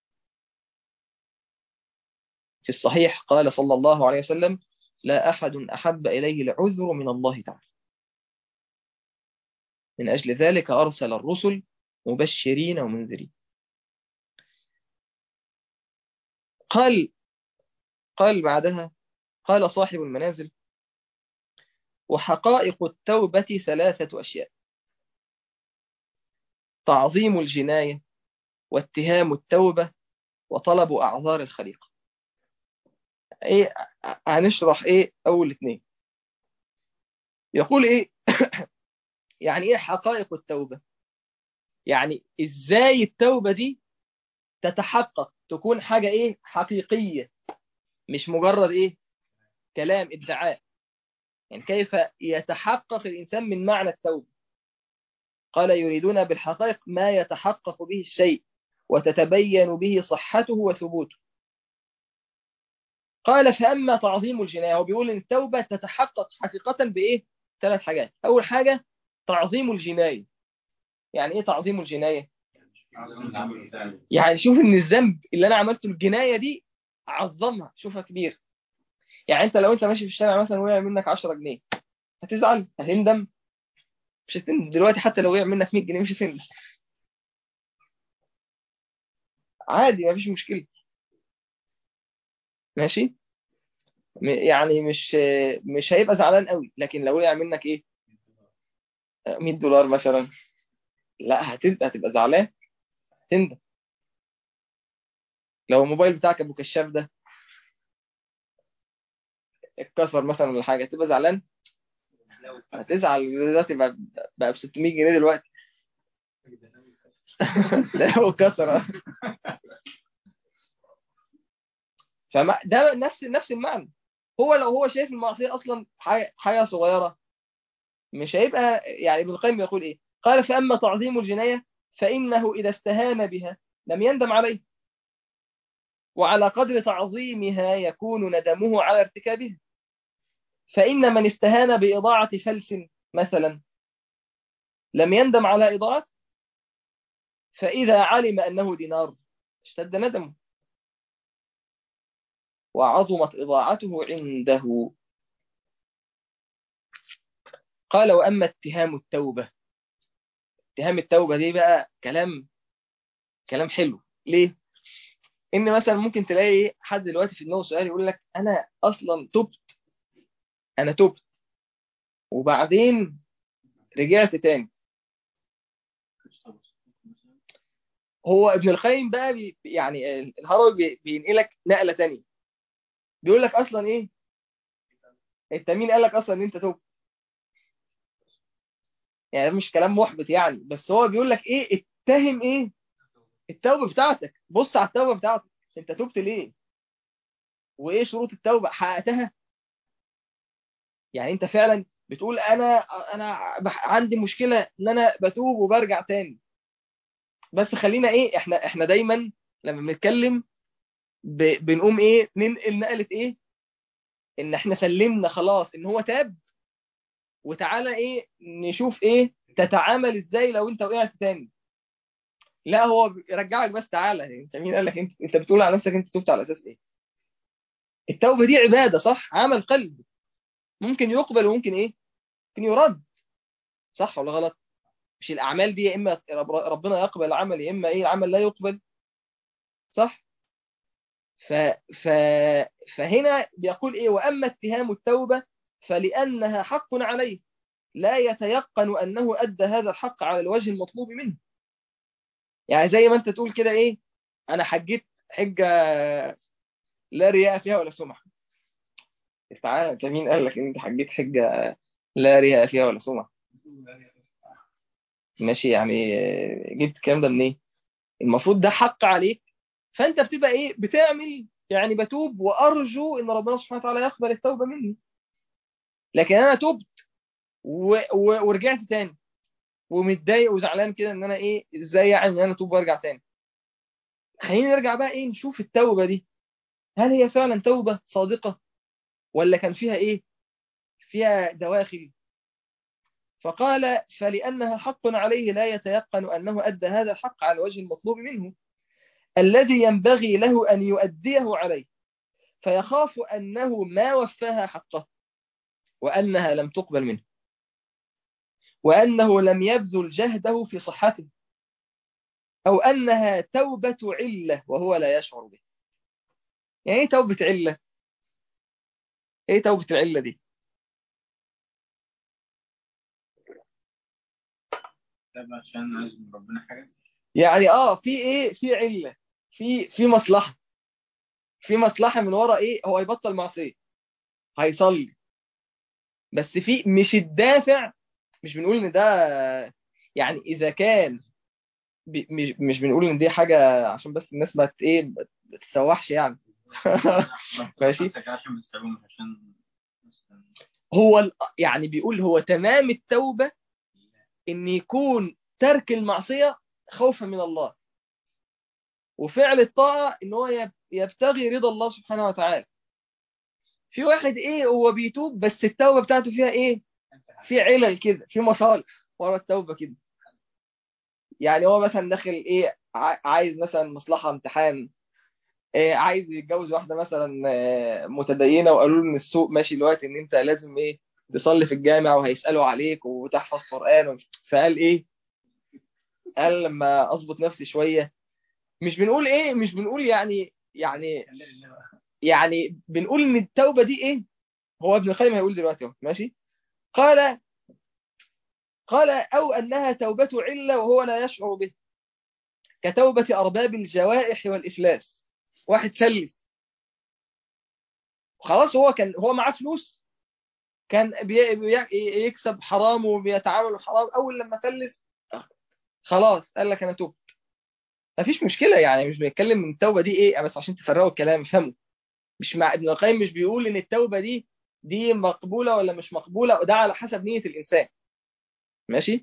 A: في الصحيح قال صلى الله عليه وسلم لا أحد أحب إليه العذر من الله تعالى من أجل ذلك أرسل الرسل مبشرين ومنذرين قال قال بعدها قال صاحب المنازل وحقائق التوبة ثلاثة أشياء تعظيم الجناية واتهام التوبة وطلب أعذار الخليقة ايه هنشرح ايه اول اثنين يقول ايه يعني ايه حقائق التوبة يعني ازاي التوبة دي تتحقق تكون حاجة ايه حقيقية مش مجرد ايه كلام ادعاء يعني كيف يتحقق الانسان من معنى التوبة قال يريدون بالحقائق ما يتحقق به الشيء وتتبين به صحته وثبوته قال فأما تعظيم الجناية هو بيقول إن التوبة تتحقق حقيقة بإيه؟ ثلاث حاجات أول حاجة تعظيم الجناية يعني إيه تعظيم الجناية؟ يعني شوف إن الذنب اللي أنا عملته الجناية دي عظمها شوفها كبير يعني أنت لو أنت ماشي في الشارع مثلا وقع منك 10 جنيه هتزعل هتندم مش هتندم دلوقتي حتى لو وقع منك 100 جنيه مش هتندم عادي مفيش مشكلة ماشي يعني مش مش هيبقى زعلان قوي لكن لو وقع منك ايه 100 دولار مثلا لا هتبقى هتبقى زعلان هتندم لو الموبايل بتاعك ابو كشاف ده اتكسر مثلا ولا حاجه هتبقى زعلان هتزعل دلوقتي بقى بقى ب 600 جنيه دلوقتي لا هو كسر فما ده نفس نفس المعنى هو لو هو شايف المعصيه اصلا حاجه حاجه صغيره مش هيبقى يعني ابن القيم يقول ايه قال فاما تعظيم الجنايه فانه اذا استهان بها لم يندم عليه وعلى قدر تعظيمها يكون ندمه على ارتكابها فإن من استهان بإضاعة فلس مثلا لم يندم على إضاعته فإذا علم أنه دينار اشتد ندمه وعظمت إضاعته عنده قال وأما اتهام التوبة اتهام التوبة دي بقى كلام كلام حلو ليه؟ إن مثلا ممكن تلاقي حد دلوقتي في دماغه سؤال يقول لك أنا أصلا تبت أنا تبت وبعدين رجعت تاني هو ابن القيم بقى بي يعني الهروي بي بينقلك نقله تانية بيقول لك اصلا ايه انت مين قال لك اصلا ان انت تبت يعني مش كلام محبط يعني بس هو بيقول لك ايه اتهم ايه التوبه بتاعتك بص على التوبه بتاعتك انت تبت ليه وايه شروط التوبه حققتها يعني انت فعلا بتقول انا انا عندي مشكله ان انا بتوب وبرجع تاني بس خلينا ايه احنا احنا دايما لما بنتكلم ب... بنقوم ايه ننقل نقله ايه ان احنا سلمنا خلاص ان هو تاب وتعالى ايه نشوف ايه تتعامل ازاي لو انت وقعت تاني لا هو يرجعك بس تعالى انت مين قال لك انت انت بتقول على نفسك انت تبت على اساس ايه التوبه دي عباده صح عمل قلب ممكن يقبل وممكن ايه ممكن يرد صح ولا غلط مش الاعمال دي يا اما ربنا يقبل العمل يا اما ايه العمل لا يقبل صح ف... ف... فهنا بيقول ايه واما اتهام التوبه فلانها حق عليه لا يتيقن انه ادى هذا الحق على الوجه المطلوب منه يعني زي ما انت تقول كده ايه انا حجيت حجه لا رياء فيها ولا سمعه تعالى انت مين قال لك ان انت حجيت حجه لا رياء فيها ولا سمعه ماشي يعني جبت الكلام ده منين إيه؟ المفروض ده حق عليك فانت بتبقى ايه بتعمل يعني بتوب وارجو ان ربنا سبحانه وتعالى يقبل التوبه مني لكن انا تبت و... و... ورجعت تاني ومتضايق وزعلان كده ان انا ايه ازاي يعني ان انا اتوب وارجع تاني خلينا نرجع بقى ايه نشوف التوبه دي هل هي فعلا توبه صادقه ولا كان فيها ايه فيها دواخل فقال فلأنها حق عليه لا يتيقن أنه أدى هذا الحق على الوجه المطلوب منه الذي ينبغي له أن يؤديه عليه فيخاف أنه ما وفاها حقه وأنها لم تقبل منه وأنه لم يبذل جهده في صحته أو أنها توبة علة وهو لا يشعر به يعني إيه توبة علة؟ إيه توبة العلة دي؟
B: عشان عايز من ربنا حاجة
A: يعني اه في ايه في علة في في مصلحة في مصلحة من ورا ايه هو يبطل معصية هيصلي بس في مش الدافع مش بنقول ان ده يعني اذا كان مش مش بنقول ان دي حاجة عشان بس الناس ما ايه ما تتسوحش يعني ماشي
B: عشان بتستخدمهم عشان
A: هو يعني بيقول هو تمام التوبة ان يكون ترك المعصية خوفا من الله وفعل الطاعة ان هو يبتغي رضا الله سبحانه وتعالى في واحد ايه هو بيتوب بس التوبة بتاعته فيها ايه في علل كده في مصالح ورا التوبة كده يعني هو مثلا داخل ايه عايز مثلا مصلحة امتحان إيه عايز يتجوز واحدة مثلا متدينة وقالوا له ان السوق ماشي دلوقتي ان انت لازم ايه تصلي في الجامع وهيسألوا عليك وتحفظ قرآن فقال ايه قال لما اظبط نفسي شوية مش بنقول ايه مش بنقول يعني يعني يعني بنقول ان التوبة دي ايه هو ابن القيم هيقول دلوقتي اهو ماشي قال قال او انها توبة علة وهو لا يشعر به كتوبة ارباب الجوائح والافلاس واحد فلس خلاص هو كان هو معاه فلوس كان بي... بي... يكسب حرام وبيتعامل حرام اول لما فلس خلاص قال لك انا تبت مفيش مشكله يعني مش بيتكلم من التوبه دي ايه بس عشان تفرقوا الكلام افهموا مش مع ابن القيم مش بيقول ان التوبه دي دي مقبوله ولا مش مقبوله وده على حسب نيه الانسان ماشي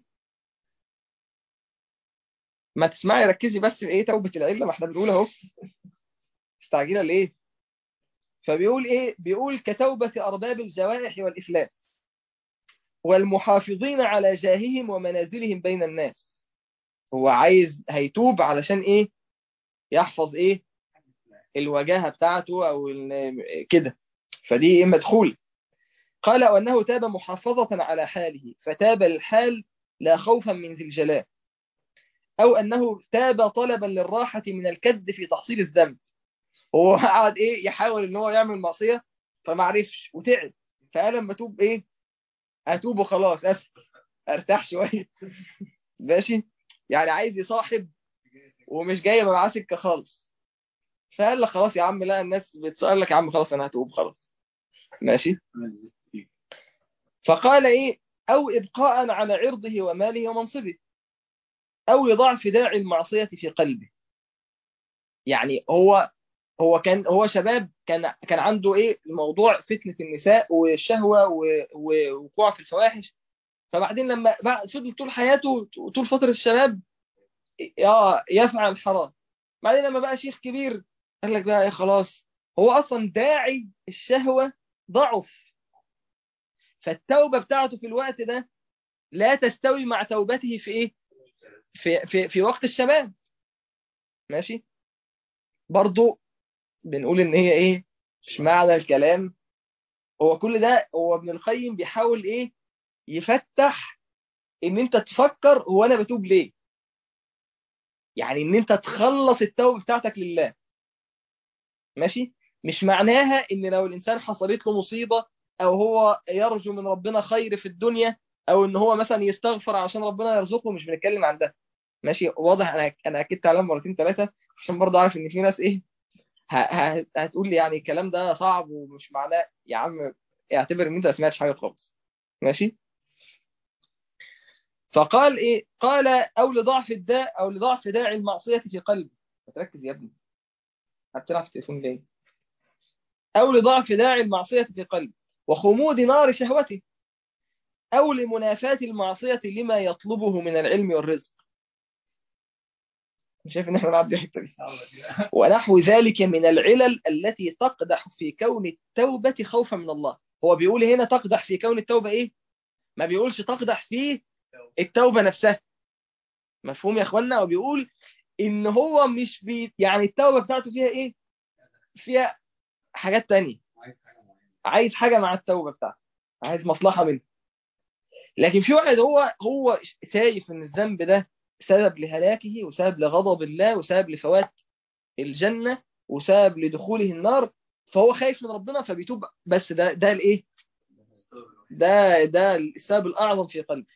A: ما تسمعي ركزي بس في ايه توبه العله ما احنا بنقول اهو مستعجله ليه فبيقول ايه بيقول كتوبه ارباب الجوائح والافلاس والمحافظين على جاههم ومنازلهم بين الناس هو عايز هيتوب علشان ايه يحفظ ايه الوجاهه بتاعته او كده فدي ايه مدخول قال وانه تاب محافظه على حاله فتاب الحال لا خوفا من ذي الجلال او انه تاب طلبا للراحه من الكد في تحصيل الذنب هو قعد ايه يحاول ان هو يعمل معصيه فما عرفش وتعب فقال لما اتوب ايه اتوب وخلاص اسف ارتاح شويه ماشي يعني عايز يصاحب ومش جاي معاه سكه خالص فقال لك خلاص يا عم لا الناس بتسأل لك يا عم خلاص انا هتوب خلاص ماشي فقال ايه او ابقاء على عرضه وماله ومنصبه او لضعف داعي المعصيه في قلبه يعني هو هو كان هو شباب كان كان عنده ايه الموضوع فتنه النساء والشهوه ووقوع في الفواحش فبعدين لما بعد فضل طول حياته طول فتره الشباب اه يفعل الحرام بعدين لما بقى شيخ كبير قال لك بقى ايه خلاص هو اصلا داعي الشهوه ضعف فالتوبه بتاعته في الوقت ده لا تستوي مع توبته في ايه في في في وقت الشباب ماشي برضو بنقول ان هي ايه مش معنى الكلام هو كل ده هو ابن القيم بيحاول ايه يفتح ان انت تفكر هو انا بتوب ليه يعني ان انت تخلص التوبه بتاعتك لله ماشي مش معناها ان لو الانسان حصلت له مصيبه او هو يرجو من ربنا خير في الدنيا او ان هو مثلا يستغفر عشان ربنا يرزقه مش بنتكلم عن ده ماشي واضح انا انا اكدت على مرتين ثلاثه عشان برضه عارف ان في ناس ايه هتقول لي يعني الكلام ده صعب ومش معناه يا عم اعتبر ان انت ما سمعتش حاجه خالص ماشي فقال ايه قال او لضعف الداء او لضعف داعي المعصيه في قلبه تركز يا ابني هتلعب في التليفون ليه او لضعف داعي المعصيه في قلبه وخمود نار شهوته او لمنافاه المعصيه لما يطلبه من العلم والرزق شايف ان احنا نعدي الحته دي ونحو ذلك من العلل التي تقدح في كون التوبه خوفا من الله هو بيقول هنا تقدح في كون التوبه ايه ما بيقولش تقدح في التوبه نفسها مفهوم يا اخوانا هو بيقول ان هو مش بي يعني التوبه بتاعته فيها ايه فيها حاجات تانية عايز حاجه مع التوبه بتاعته عايز مصلحه منه لكن في واحد هو هو شايف ان الذنب ده سبب لهلاكه وسبب لغضب الله وسبب لفوات الجنة وسبب لدخوله النار فهو خايف من ربنا فبيتوب بس ده ده الايه ده ده السبب الاعظم في قلبه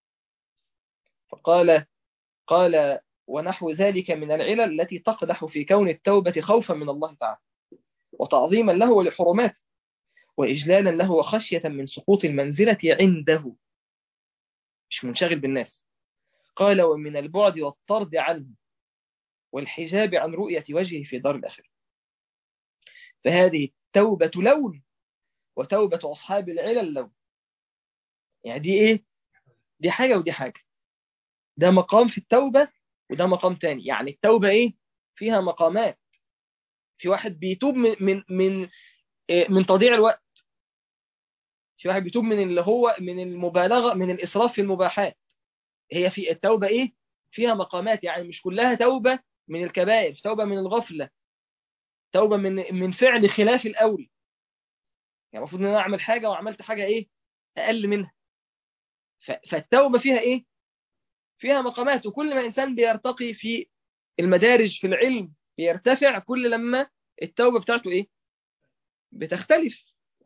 A: فقال قال ونحو ذلك من العلل التي تقدح في كون التوبة خوفا من الله تعالى وتعظيما له ولحرماته وإجلالا له وخشية من سقوط المنزلة عنده مش منشغل بالناس قال ومن البعد والطرد عنه والحجاب عن رؤية وجهه في دار الآخرة فهذه التوبة لون وتوبة أصحاب العلل لون يعني دي إيه؟ دي حاجة ودي حاجة ده مقام في التوبة وده مقام تاني يعني التوبة إيه؟ فيها مقامات في واحد بيتوب من من من, من تضييع الوقت في واحد بيتوب من اللي هو من المبالغة من الإسراف في المباحات هي في التوبة إيه؟ فيها مقامات يعني مش كلها توبة من الكبائر توبة من الغفلة توبة من من فعل خلاف الأول يعني المفروض ان انا اعمل حاجة وعملت حاجة ايه اقل منها فالتوبة فيها ايه فيها مقامات وكل ما انسان بيرتقي في المدارج في العلم بيرتفع كل لما التوبة بتاعته ايه بتختلف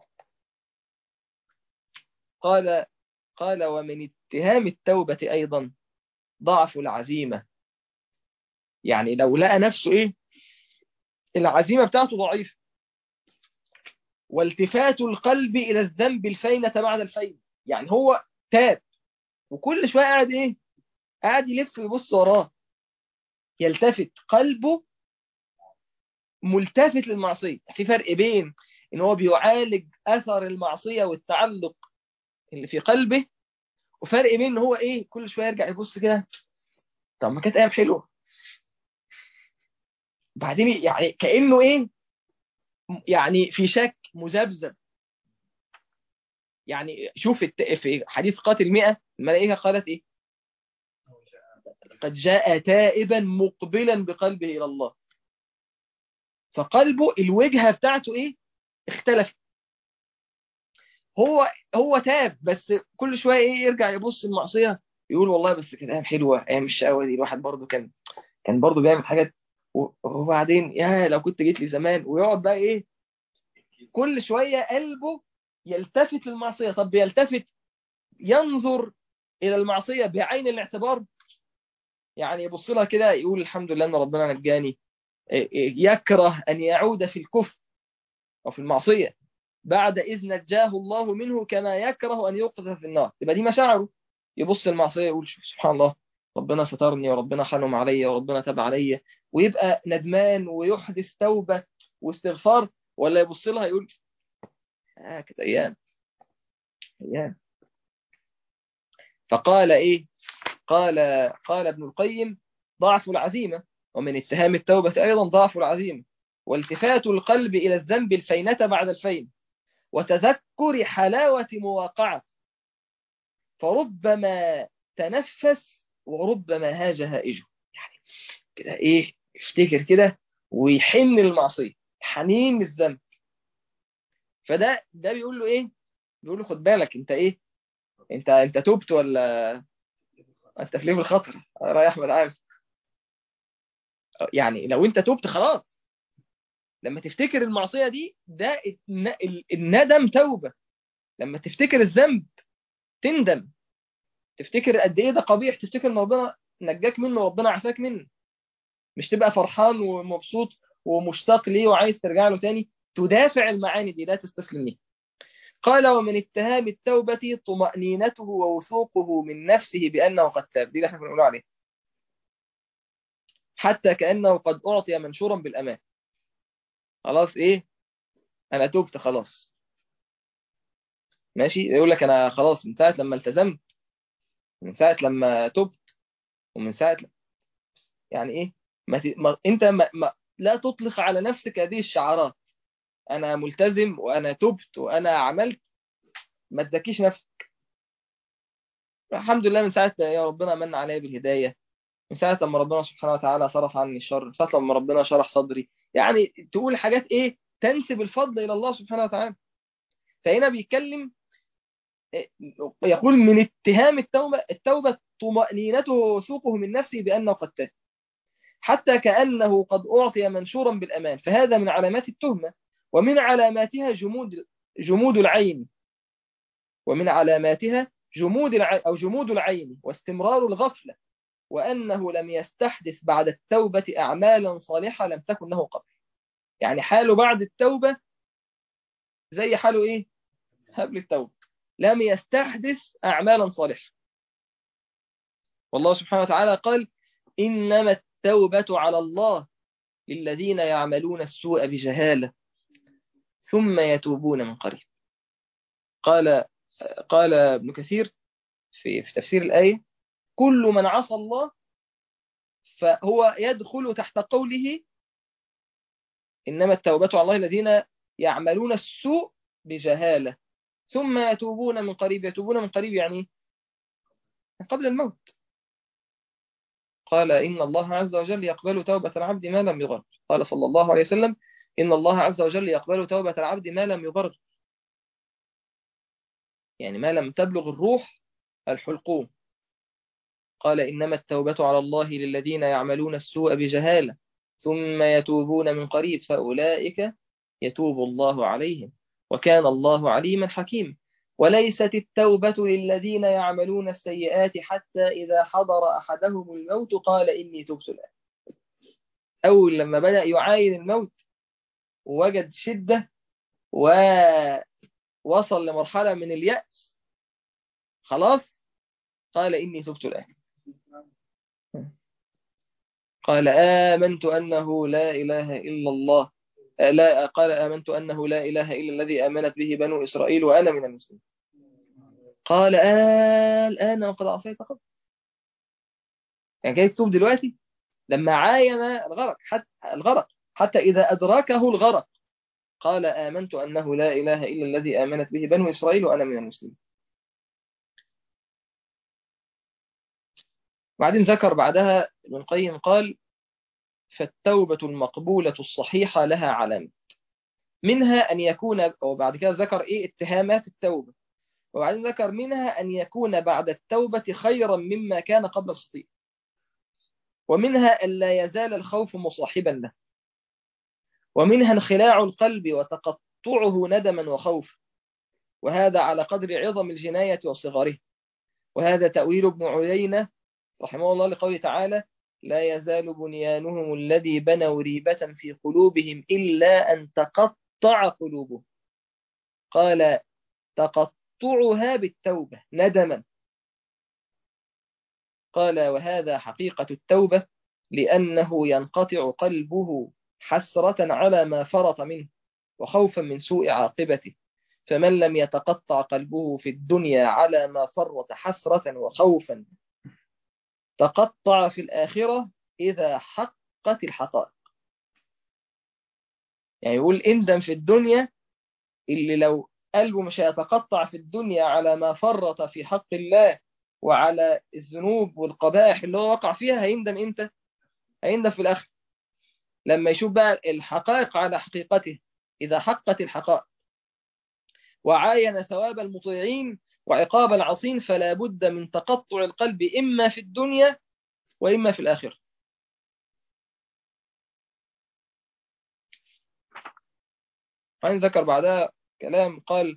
A: قال قال ومن اتهام التوبة ايضا ضعف العزيمة يعني لو لقى نفسه ايه العزيمة بتاعته ضعيفة والتفات القلب إلى الذنب الفينة بعد الفين يعني هو تاب وكل شوية قاعد إيه قاعد يلف ويبص وراه يلتفت قلبه ملتفت للمعصية في فرق بين إن هو بيعالج أثر المعصية والتعلق اللي في قلبه وفرق بين إن هو إيه كل شوية يرجع يبص كده طب ما كانت أيام حلوة بعدين يعني كأنه إيه يعني في شك مذبذب يعني شوف في حديث قاتل 100 الملائكة قالت إيه قد جاء تائبا مقبلا بقلبه إلى الله فقلبه الوجهة بتاعته إيه اختلفت هو هو تاب بس كل شوية إيه يرجع يبص المعصية يقول والله بس كانت أيام حلوة أيام الشقاوة دي الواحد برضه كان كان برضه بيعمل حاجات وبعدين يا لو كنت جيت لي زمان ويقعد بقى إيه كل شوية قلبه يلتفت للمعصية طب يلتفت ينظر إلى المعصية بعين الاعتبار يعني يبص لها كده يقول الحمد لله أن ربنا نجاني يكره أن يعود في الكفر أو في المعصية بعد إذ نجاه الله منه كما يكره أن يقذف في النار يبقى دي مشاعره يبص المعصية يقول سبحان الله ربنا سترني وربنا حنم علي وربنا تاب علي ويبقى ندمان ويحدث توبة واستغفار ولا يبص لها يقول آه كده أيام أيام فقال إيه قال قال ابن القيم ضعف العزيمة ومن اتهام التوبة أيضا ضعف العزيمة والتفات القلب إلى الذنب الفينة بعد الفين وتذكر حلاوة مواقعة فربما تنفس وربما هاج هائجه يعني كده إيه يفتكر كده ويحن للمعصية حنين للذنب فده ده بيقول له إيه بيقول له خد بالك أنت إيه أنت أنت توبت ولا أنت في ليفل الخطر رايح أحمد عارف يعني لو أنت توبت خلاص لما تفتكر المعصية دي ده الندم توبة لما تفتكر الذنب تندم تفتكر قد ايه ده قبيح تفتكر ان ربنا نجاك منه وربنا عافاك منه مش تبقى فرحان ومبسوط ومشتاق ليه وعايز ترجع له تاني تدافع المعاني دي لا تستسلم ليه قال ومن اتهام التوبة طمأنينته ووثوقه من نفسه بأنه قد تاب دي اللي احنا بنقول عليه حتى كأنه قد أعطي منشورا بالأمان خلاص ايه انا توبت خلاص ماشي يقول لك انا خلاص من ساعه لما التزمت من ساعه لما تبت ومن ساعه يعني ايه ما, ت... ما... انت ما... ما... لا تطلق على نفسك هذه الشعارات انا ملتزم وانا تبت وانا عملت ما تزكيش نفسك الحمد لله من ساعه يا ربنا من علي بالهدايه من ساعه لما ربنا سبحانه وتعالى صرف عني الشر من ساعه لما ربنا شرح صدري يعني تقول حاجات ايه تنسب الفضل الى الله سبحانه وتعالى فهنا بيتكلم يقول من اتهام التوبة التوبة طمأنينته ووثوقه من نفسه بأنه قد تاب حتى كأنه قد أعطي منشورا بالأمان فهذا من علامات التهمة ومن علاماتها جمود جمود العين ومن علاماتها جمود العين أو جمود العين واستمرار الغفلة وأنه لم يستحدث بعد التوبة أعمالا صالحة لم تكن له قبل يعني حاله بعد التوبة زي حاله إيه قبل التوبة لم يستحدث أعمالا صالحة والله سبحانه وتعالى قال إنما التوبة على الله للذين يعملون السوء بجهالة ثم يتوبون من قريب قال قال ابن كثير في, في تفسير الآية كل من عصى الله فهو يدخل تحت قوله إنما التوبة على الله الذين يعملون السوء بجهالة ثم يتوبون من قريب يتوبون من قريب يعني قبل الموت قال إن الله عز وجل يقبل توبة العبد ما لم يغرر قال صلى الله عليه وسلم إن الله عز وجل يقبل توبة العبد ما لم يغرر يعني ما لم تبلغ الروح الحلقوم قال إنما التوبة على الله للذين يعملون السوء بجهالة ثم يتوبون من قريب فأولئك يتوب الله عليهم وكان الله عليما حكيما وليست التوبة للذين يعملون السيئات حتى إذا حضر أحدهم الموت قال إني تبت الآن أول لما بدأ يعاين الموت ووجد شدة ووصل لمرحلة من اليأس خلاص قال إني تبت الآن قال آمنت أنه لا إله إلا الله لا قال آمنت أنه لا إله إلا الذي آمنت به بنو إسرائيل وأنا من المسلمين قال آه الآن وقد عصيت قبل يعني جاي تتوب دلوقتي لما عاين الغرق حتى الغرق حتى إذا أدركه الغرق قال آمنت أنه لا إله إلا الذي آمنت به بنو إسرائيل وأنا من المسلمين بعدين ذكر بعدها ابن القيم قال فالتوبة المقبولة الصحيحة لها علامات منها أن يكون وبعد كده ذكر إيه اتهامات التوبة وبعدين ذكر منها أن يكون بعد التوبة خيرا مما كان قبل الخطيئة ومنها أن لا يزال الخوف مصاحبا له ومنها انخلاع القلب وتقطعه ندما وخوفا وهذا على قدر عظم الجناية وصغره وهذا تأويل ابن عيينة رحمه الله لقوله تعالى لا يزال بنيانهم الذي بنوا ريبة في قلوبهم إلا أن تقطع قلوبهم قال تقطعها بالتوبة ندما قال وهذا حقيقة التوبة لأنه ينقطع قلبه حسرة على ما فرط منه وخوفا من سوء عاقبته فمن لم يتقطع قلبه في الدنيا على ما فرط حسرة وخوفا تقطع في الآخرة إذا حقت الحقائق يعني يقول اندم في الدنيا اللي لو قلبه مش هيتقطع في الدنيا على ما فرط في حق الله وعلى الذنوب والقبائح اللي هو وقع فيها هيندم امتى هيندم في الآخر لما يشوف بقى الحقائق على حقيقته إذا حقت الحقائق وعاين ثواب المطيعين وعقاب العصين فلا بد من تقطع القلب إما في الدنيا وإما في الآخرة وإن ذكر بعدها كلام قال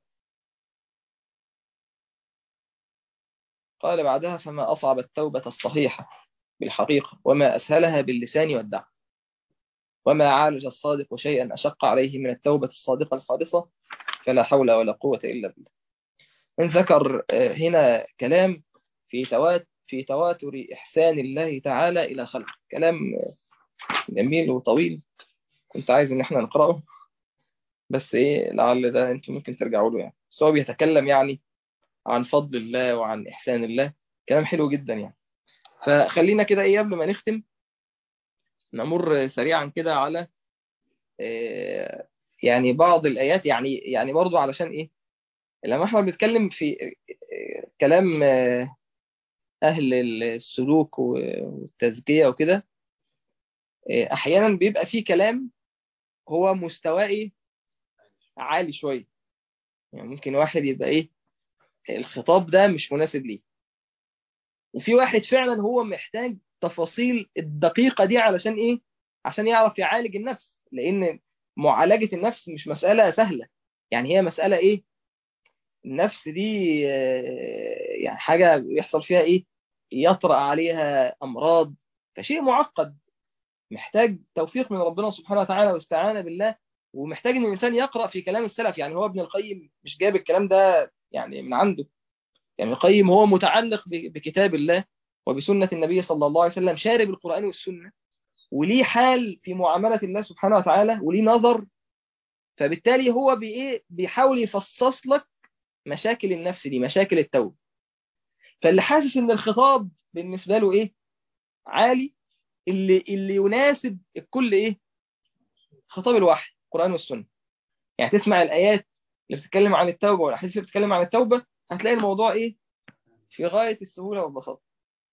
A: قال بعدها فما أصعب التوبة الصحيحة بالحقيقة وما أسهلها باللسان والدعوة وما عالج الصادق شيئا أشق عليه من التوبة الصادقة الخالصة فلا حول ولا قوة إلا بالله من ذكر هنا كلام في توات في تواتر إحسان الله تعالى إلى خلقه كلام جميل وطويل كنت عايز إن احنا نقرأه بس إيه لعل ده أنتم ممكن ترجعوا له يعني بس هو بيتكلم يعني عن فضل الله وعن إحسان الله كلام حلو جدا يعني فخلينا كده إيه قبل ما نختم نمر سريعا كده على يعني بعض الآيات يعني يعني برضو علشان إيه لما احنا بنتكلم في كلام أهل السلوك والتزكية وكده أحيانا بيبقى فيه كلام هو مستواه عالي شوية يعني ممكن واحد يبقى إيه الخطاب ده مش مناسب ليه وفي واحد فعلا هو محتاج تفاصيل الدقيقة دي علشان إيه عشان يعرف يعالج النفس لأن معالجة النفس مش مسألة سهلة يعني هي مسألة إيه النفس دي يعني حاجة يحصل فيها إيه يطرأ عليها أمراض فشيء معقد محتاج توفيق من ربنا سبحانه وتعالى واستعانة بالله ومحتاج ان الانسان يقرا في كلام السلف يعني هو ابن القيم مش جايب الكلام ده يعني من عنده يعني القيم هو متعلق بكتاب الله وبسنة النبي صلى الله عليه وسلم شارب القرآن والسنة وليه حال في معاملة الله سبحانه وتعالى وليه نظر فبالتالي هو بإيه بيحاول يفصص لك مشاكل النفس دي مشاكل التوبة فاللي حاسس ان الخطاب بالنسبة له ايه عالي اللي اللي يناسب الكل ايه خطاب الوحي القرآن والسنة يعني تسمع الآيات اللي بتتكلم عن التوبة والأحاديث اللي بتتكلم عن التوبة هتلاقي الموضوع إيه في غاية السهولة والبساطة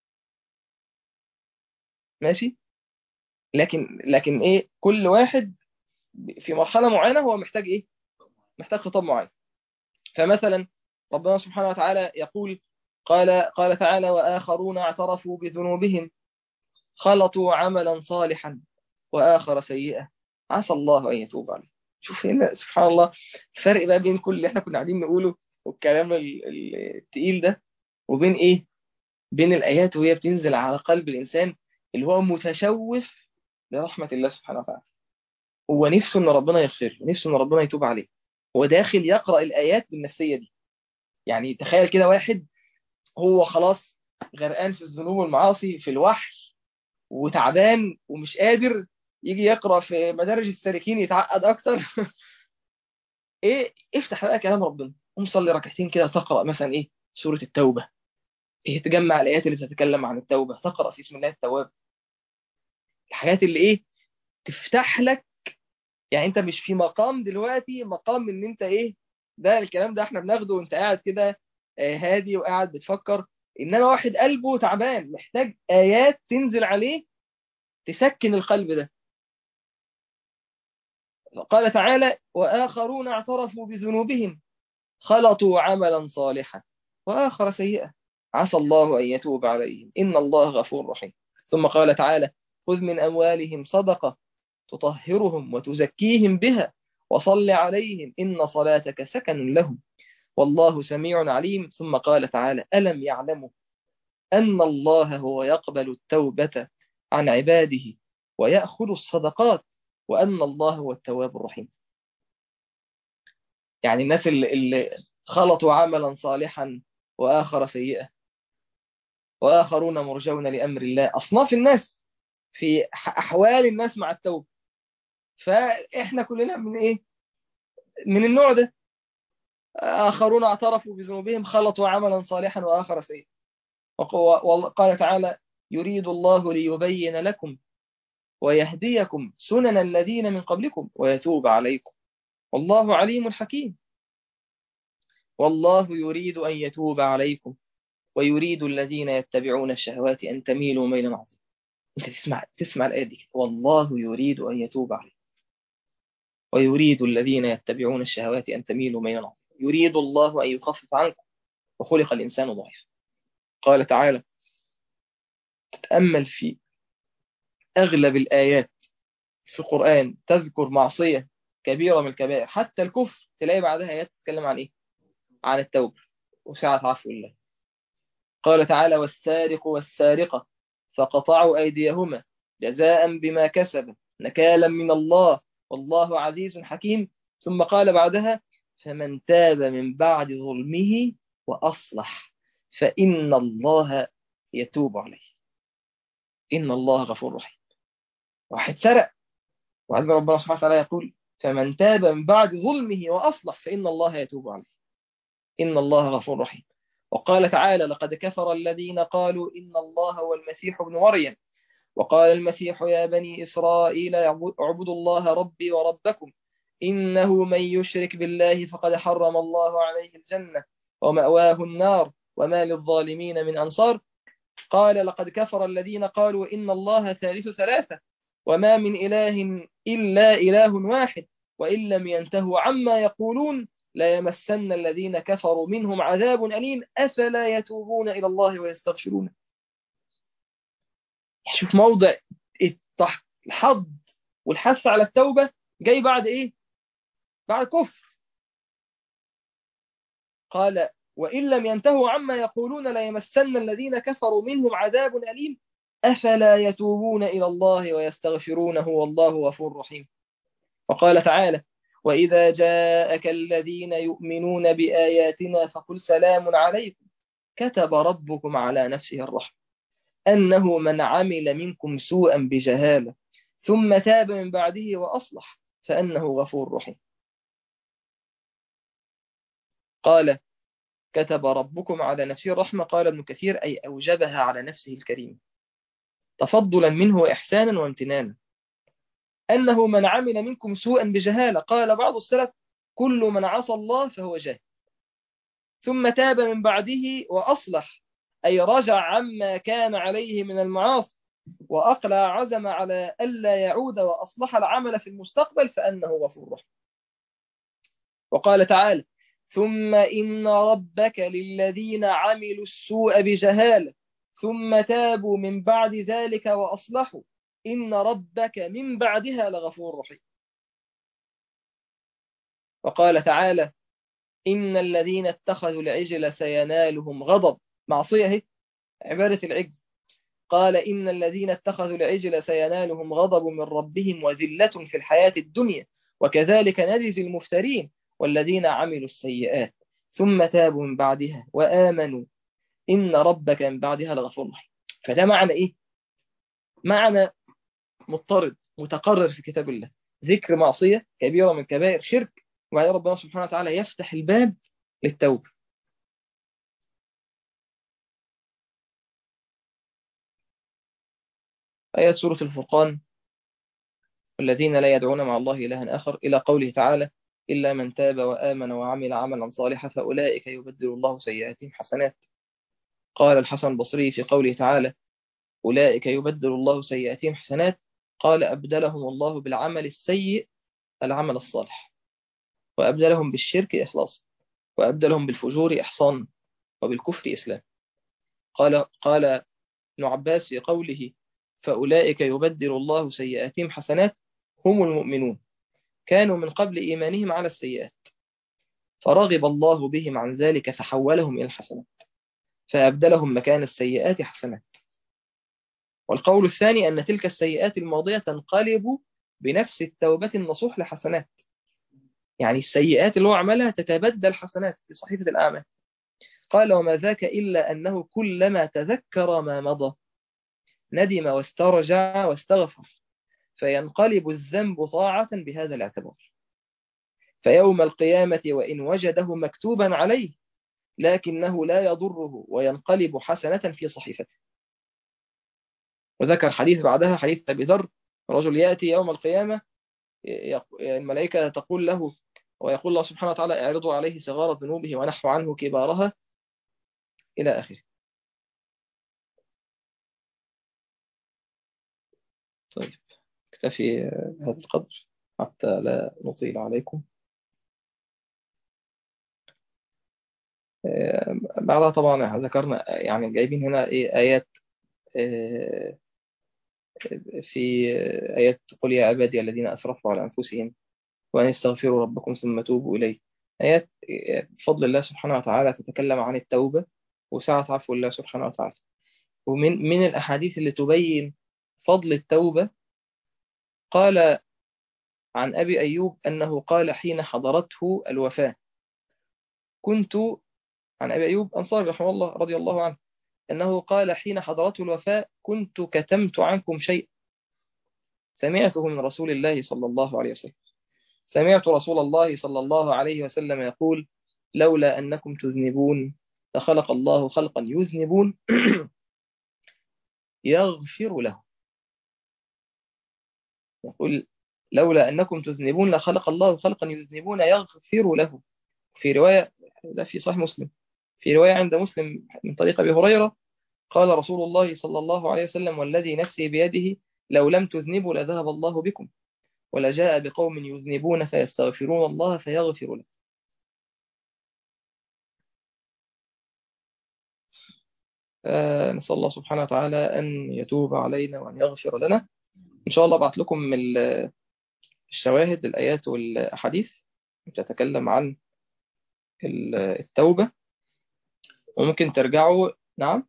A: ماشي لكن لكن إيه كل واحد في مرحلة معينة هو محتاج إيه محتاج خطاب معين فمثلا ربنا سبحانه وتعالى يقول قال قال تعالى وآخرون اعترفوا بذنوبهم خلطوا عملا صالحا وآخر سيئا عسى الله أن يتوب عليه شوف هنا سبحان الله الفرق بقى بين كل اللي احنا كنا قاعدين نقوله والكلام التقيل ده وبين ايه بين الآيات وهي بتنزل على قلب الإنسان اللي هو متشوف لرحمة الله سبحانه وتعالى هو نفسه ان ربنا يغفر له نفسه ان ربنا يتوب عليه هو داخل يقرأ الآيات بالنفسية دي يعني تخيل كده واحد هو خلاص غرقان في الذنوب والمعاصي في الوحش وتعبان ومش قادر يجي يقرأ في مدارج السالكين يتعقد أكتر إيه افتح بقى كلام ربنا قوم صلي ركعتين كده تقرأ مثلا إيه سورة التوبة إيه تجمع الآيات اللي تتكلم عن التوبة تقرأ في اسم الله التواب الحاجات اللي إيه تفتح لك يعني أنت مش في مقام دلوقتي مقام إن أنت إيه ده الكلام ده إحنا بناخده وأنت قاعد كده آه، هادي وقاعد بتفكر إنما واحد قلبه تعبان محتاج آيات تنزل عليه تسكن القلب ده قال تعالى وآخرون اعترفوا بذنوبهم خلطوا عملا صالحا وآخر سيئا عسى الله أن يتوب عليهم إن الله غفور رحيم ثم قال تعالى خذ من أموالهم صدقة تطهرهم وتزكيهم بها وصل عليهم إن صلاتك سكن لهم والله سميع عليم ثم قال تعالى ألم يعلموا أن الله هو يقبل التوبة عن عباده ويأخذ الصدقات وأن الله هو التواب الرحيم يعني الناس اللي, اللي خلطوا عملا صالحا وآخر سيئا وآخرون مرجون لأمر الله أصناف الناس في أحوال الناس مع التوبة فإحنا كلنا من إيه من النوع ده آخرون اعترفوا بذنوبهم خلطوا عملا صالحا وآخر سيئا وقال تعالى يريد الله ليبين لكم ويهديكم سنن الذين من قبلكم ويتوب عليكم والله عليم حكيم والله يريد أن يتوب عليكم ويريد الذين يتبعون الشهوات أن تميلوا ميلا عظيما أنت تسمع تسمع الآية دي والله يريد أن يتوب عليكم ويريد الذين يتبعون الشهوات أن تميلوا ميلا عظيما يريد الله أن يخفف عنكم وخلق الإنسان ضعيفا قال تعالى تتأمل في أغلب الآيات في القرآن تذكر معصية كبيرة من الكبائر حتى الكفر تلاقي بعدها آيات تتكلم عن إيه؟ عن التوبة وسعة عفو الله قال تعالى والسارق والسارقة فقطعوا أيديهما جزاء بما كسب نكالا من الله والله عزيز حكيم ثم قال بعدها فمن تاب من بعد ظلمه وأصلح فإن الله يتوب عليه إن الله غفور رحيم واحد سرق وعندما ربنا سبحانه وتعالى يقول فمن تاب من بعد ظلمه وأصلح فإن الله يتوب عليه إن الله غفور رحيم وقال تعالى لقد كفر الذين قالوا إن الله هو المسيح ابن مريم وقال المسيح يا بني إسرائيل اعبدوا الله ربي وربكم إنه من يشرك بالله فقد حرم الله عليه الجنة ومأواه النار وما للظالمين من أنصار قال لقد كفر الذين قالوا إن الله ثالث ثلاثة وما من إله إلا إله واحد وإن لم ينتهوا عما يقولون لا يمسن الذين كفروا منهم عذاب أليم أفلا يتوبون إلى الله ويستغفرون شوف موضع الحض والحث على التوبة جاي بعد إيه بعد كفر قال وإن لم ينتهوا عما يقولون لا يمسن الذين كفروا منهم عذاب أليم أفلا يتوبون إلى الله ويستغفرونه والله غفور رحيم وقال تعالى وإذا جاءك الذين يؤمنون بآياتنا فقل سلام عليكم كتب ربكم على نفسه الرحمة أنه من عمل منكم سوءا بجهالة ثم تاب من بعده وأصلح فأنه غفور رحيم قال كتب ربكم على نفسه الرحمة قال ابن كثير أي أوجبها على نفسه الكريم تفضلا منه وإحسانا وامتنانا أنه من عمل منكم سوءا بجهالة قال بعض السلف كل من عصى الله فهو جاهل ثم تاب من بعده وأصلح أي رجع عما كان عليه من المعاصي وأقلع عزم على ألا يعود وأصلح العمل في المستقبل فأنه غفور رحيم وقال تعالى ثم إن ربك للذين عملوا السوء بجهالة ثم تابوا من بعد ذلك وأصلحوا إن ربك من بعدها لغفور رحيم وقال تعالى إن الذين اتخذوا العجل سينالهم غضب معصية هي عبادة العجل قال إن الذين اتخذوا العجل سينالهم غضب من ربهم وذلة في الحياة الدنيا وكذلك نجزي المفترين والذين عملوا السيئات ثم تابوا من بعدها وآمنوا إن ربك من بعدها لغفور رحيم فده معنى إيه؟ معنى مضطرد متقرر في كتاب الله ذكر معصية كبيرة من كبائر شرك وبعدين ربنا سبحانه وتعالى يفتح الباب للتوبة آيات سورة الفرقان والذين لا يدعون مع الله إلها آخر إلى قوله تعالى إلا من تاب وآمن وعمل عملا صالحا فأولئك يبدل الله سيئاتهم حسنات قال الحسن البصري في قوله تعالى أولئك يبدل الله سيئاتهم حسنات قال أبدلهم الله بالعمل السيء العمل الصالح وأبدلهم بالشرك إخلاص وأبدلهم بالفجور إحصان وبالكفر إسلام قال قال ابن عباس في قوله فأولئك يبدل الله سيئاتهم حسنات هم المؤمنون كانوا من قبل إيمانهم على السيئات فرغب الله بهم عن ذلك فحولهم إلى الحسنات فأبدلهم مكان السيئات حسنات والقول الثاني أن تلك السيئات الماضية تنقلب بنفس التوبة النصوح لحسنات يعني السيئات اللي هو عملها تتبدل حسنات في صحيفة الأعمال قال وما ذاك إلا أنه كلما تذكر ما مضى ندم واسترجع واستغفر فينقلب الذنب طاعة بهذا الاعتبار فيوم القيامة وإن وجده مكتوبا عليه لكنه لا يضره وينقلب حسنة في صحيفته وذكر حديث بعدها حديث أبي ذر رجل يأتي يوم القيامة الملائكة تقول له ويقول الله سبحانه وتعالى اعرضوا عليه صغار ذنوبه ونحو عنه كبارها إلى آخره طيب اكتفي بهذا القدر حتى لا نطيل عليكم بعدها طبعا ذكرنا يعني جايبين هنا ايه آيات في آيات قل يا عبادي الذين أسرفوا على أنفسهم وأن يستغفروا ربكم ثم توبوا إليه آيات بفضل الله سبحانه وتعالى تتكلم عن التوبة وسعة عفو الله سبحانه وتعالى ومن من الأحاديث اللي تبين فضل التوبة قال عن أبي أيوب أنه قال حين حضرته الوفاة كنت عن أبي أيوب أنصار رحمه الله رضي الله عنه أنه قال حين حضرته الوفاة كنت كتمت عنكم شيء سمعته من رسول الله صلى الله عليه وسلم سمعت رسول الله صلى الله عليه وسلم يقول لولا أنكم تذنبون فخلق الله خلقا يذنبون يغفر له يقول لولا أنكم تذنبون لخلق الله خلقا يذنبون يغفر له في رواية ده في صحيح مسلم في رواية عند مسلم من طريق أبي هريرة قال رسول الله صلى الله عليه وسلم والذي نفسي بيده لو لم تذنبوا لذهب الله بكم ولجاء بقوم يذنبون فيستغفرون الله فيغفر لهم آه نسأل الله سبحانه وتعالى أن يتوب علينا وأن يغفر لنا إن شاء الله أبعت لكم من الشواهد الآيات والأحاديث تتكلم عن التوبة وممكن ترجعوا نعم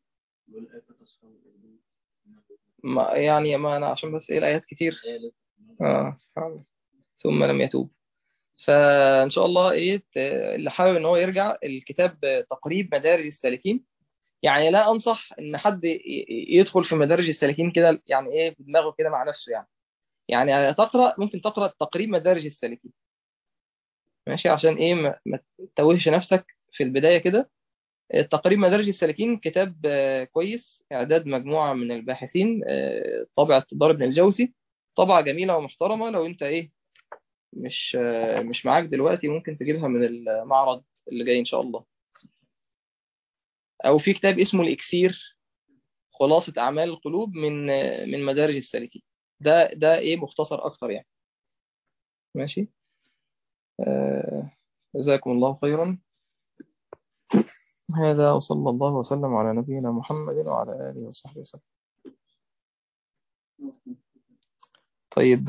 A: ما يعني ما أنا عشان بس إيه الآيات كتير آه سبحان الله ثم لم يتوب فإن شاء الله إيه اللي حابب إن هو يرجع الكتاب تقريب مدارج السالكين يعني لا أنصح إن حد يدخل في مدارج السالكين كده يعني إيه بدماغه كده مع نفسه يعني يعني تقرأ ممكن تقرأ تقريب مدارج السالكين ماشي عشان إيه ما, ما تتوهش نفسك في البداية كده تقريب مدارج السالكين كتاب كويس إعداد مجموعة من الباحثين طبعة دار ابن الجوزي طبعة جميلة ومحترمة لو أنت إيه مش مش معاك دلوقتي ممكن تجيبها من المعرض اللي جاي إن شاء الله أو في كتاب اسمه الإكسير خلاصة أعمال القلوب من من مدارج السالكين ده ده إيه مختصر أكتر يعني ماشي جزاكم الله خيرا هذا وصلى الله وسلم على نبينا محمد وعلى آله وصحبه وسلم طيب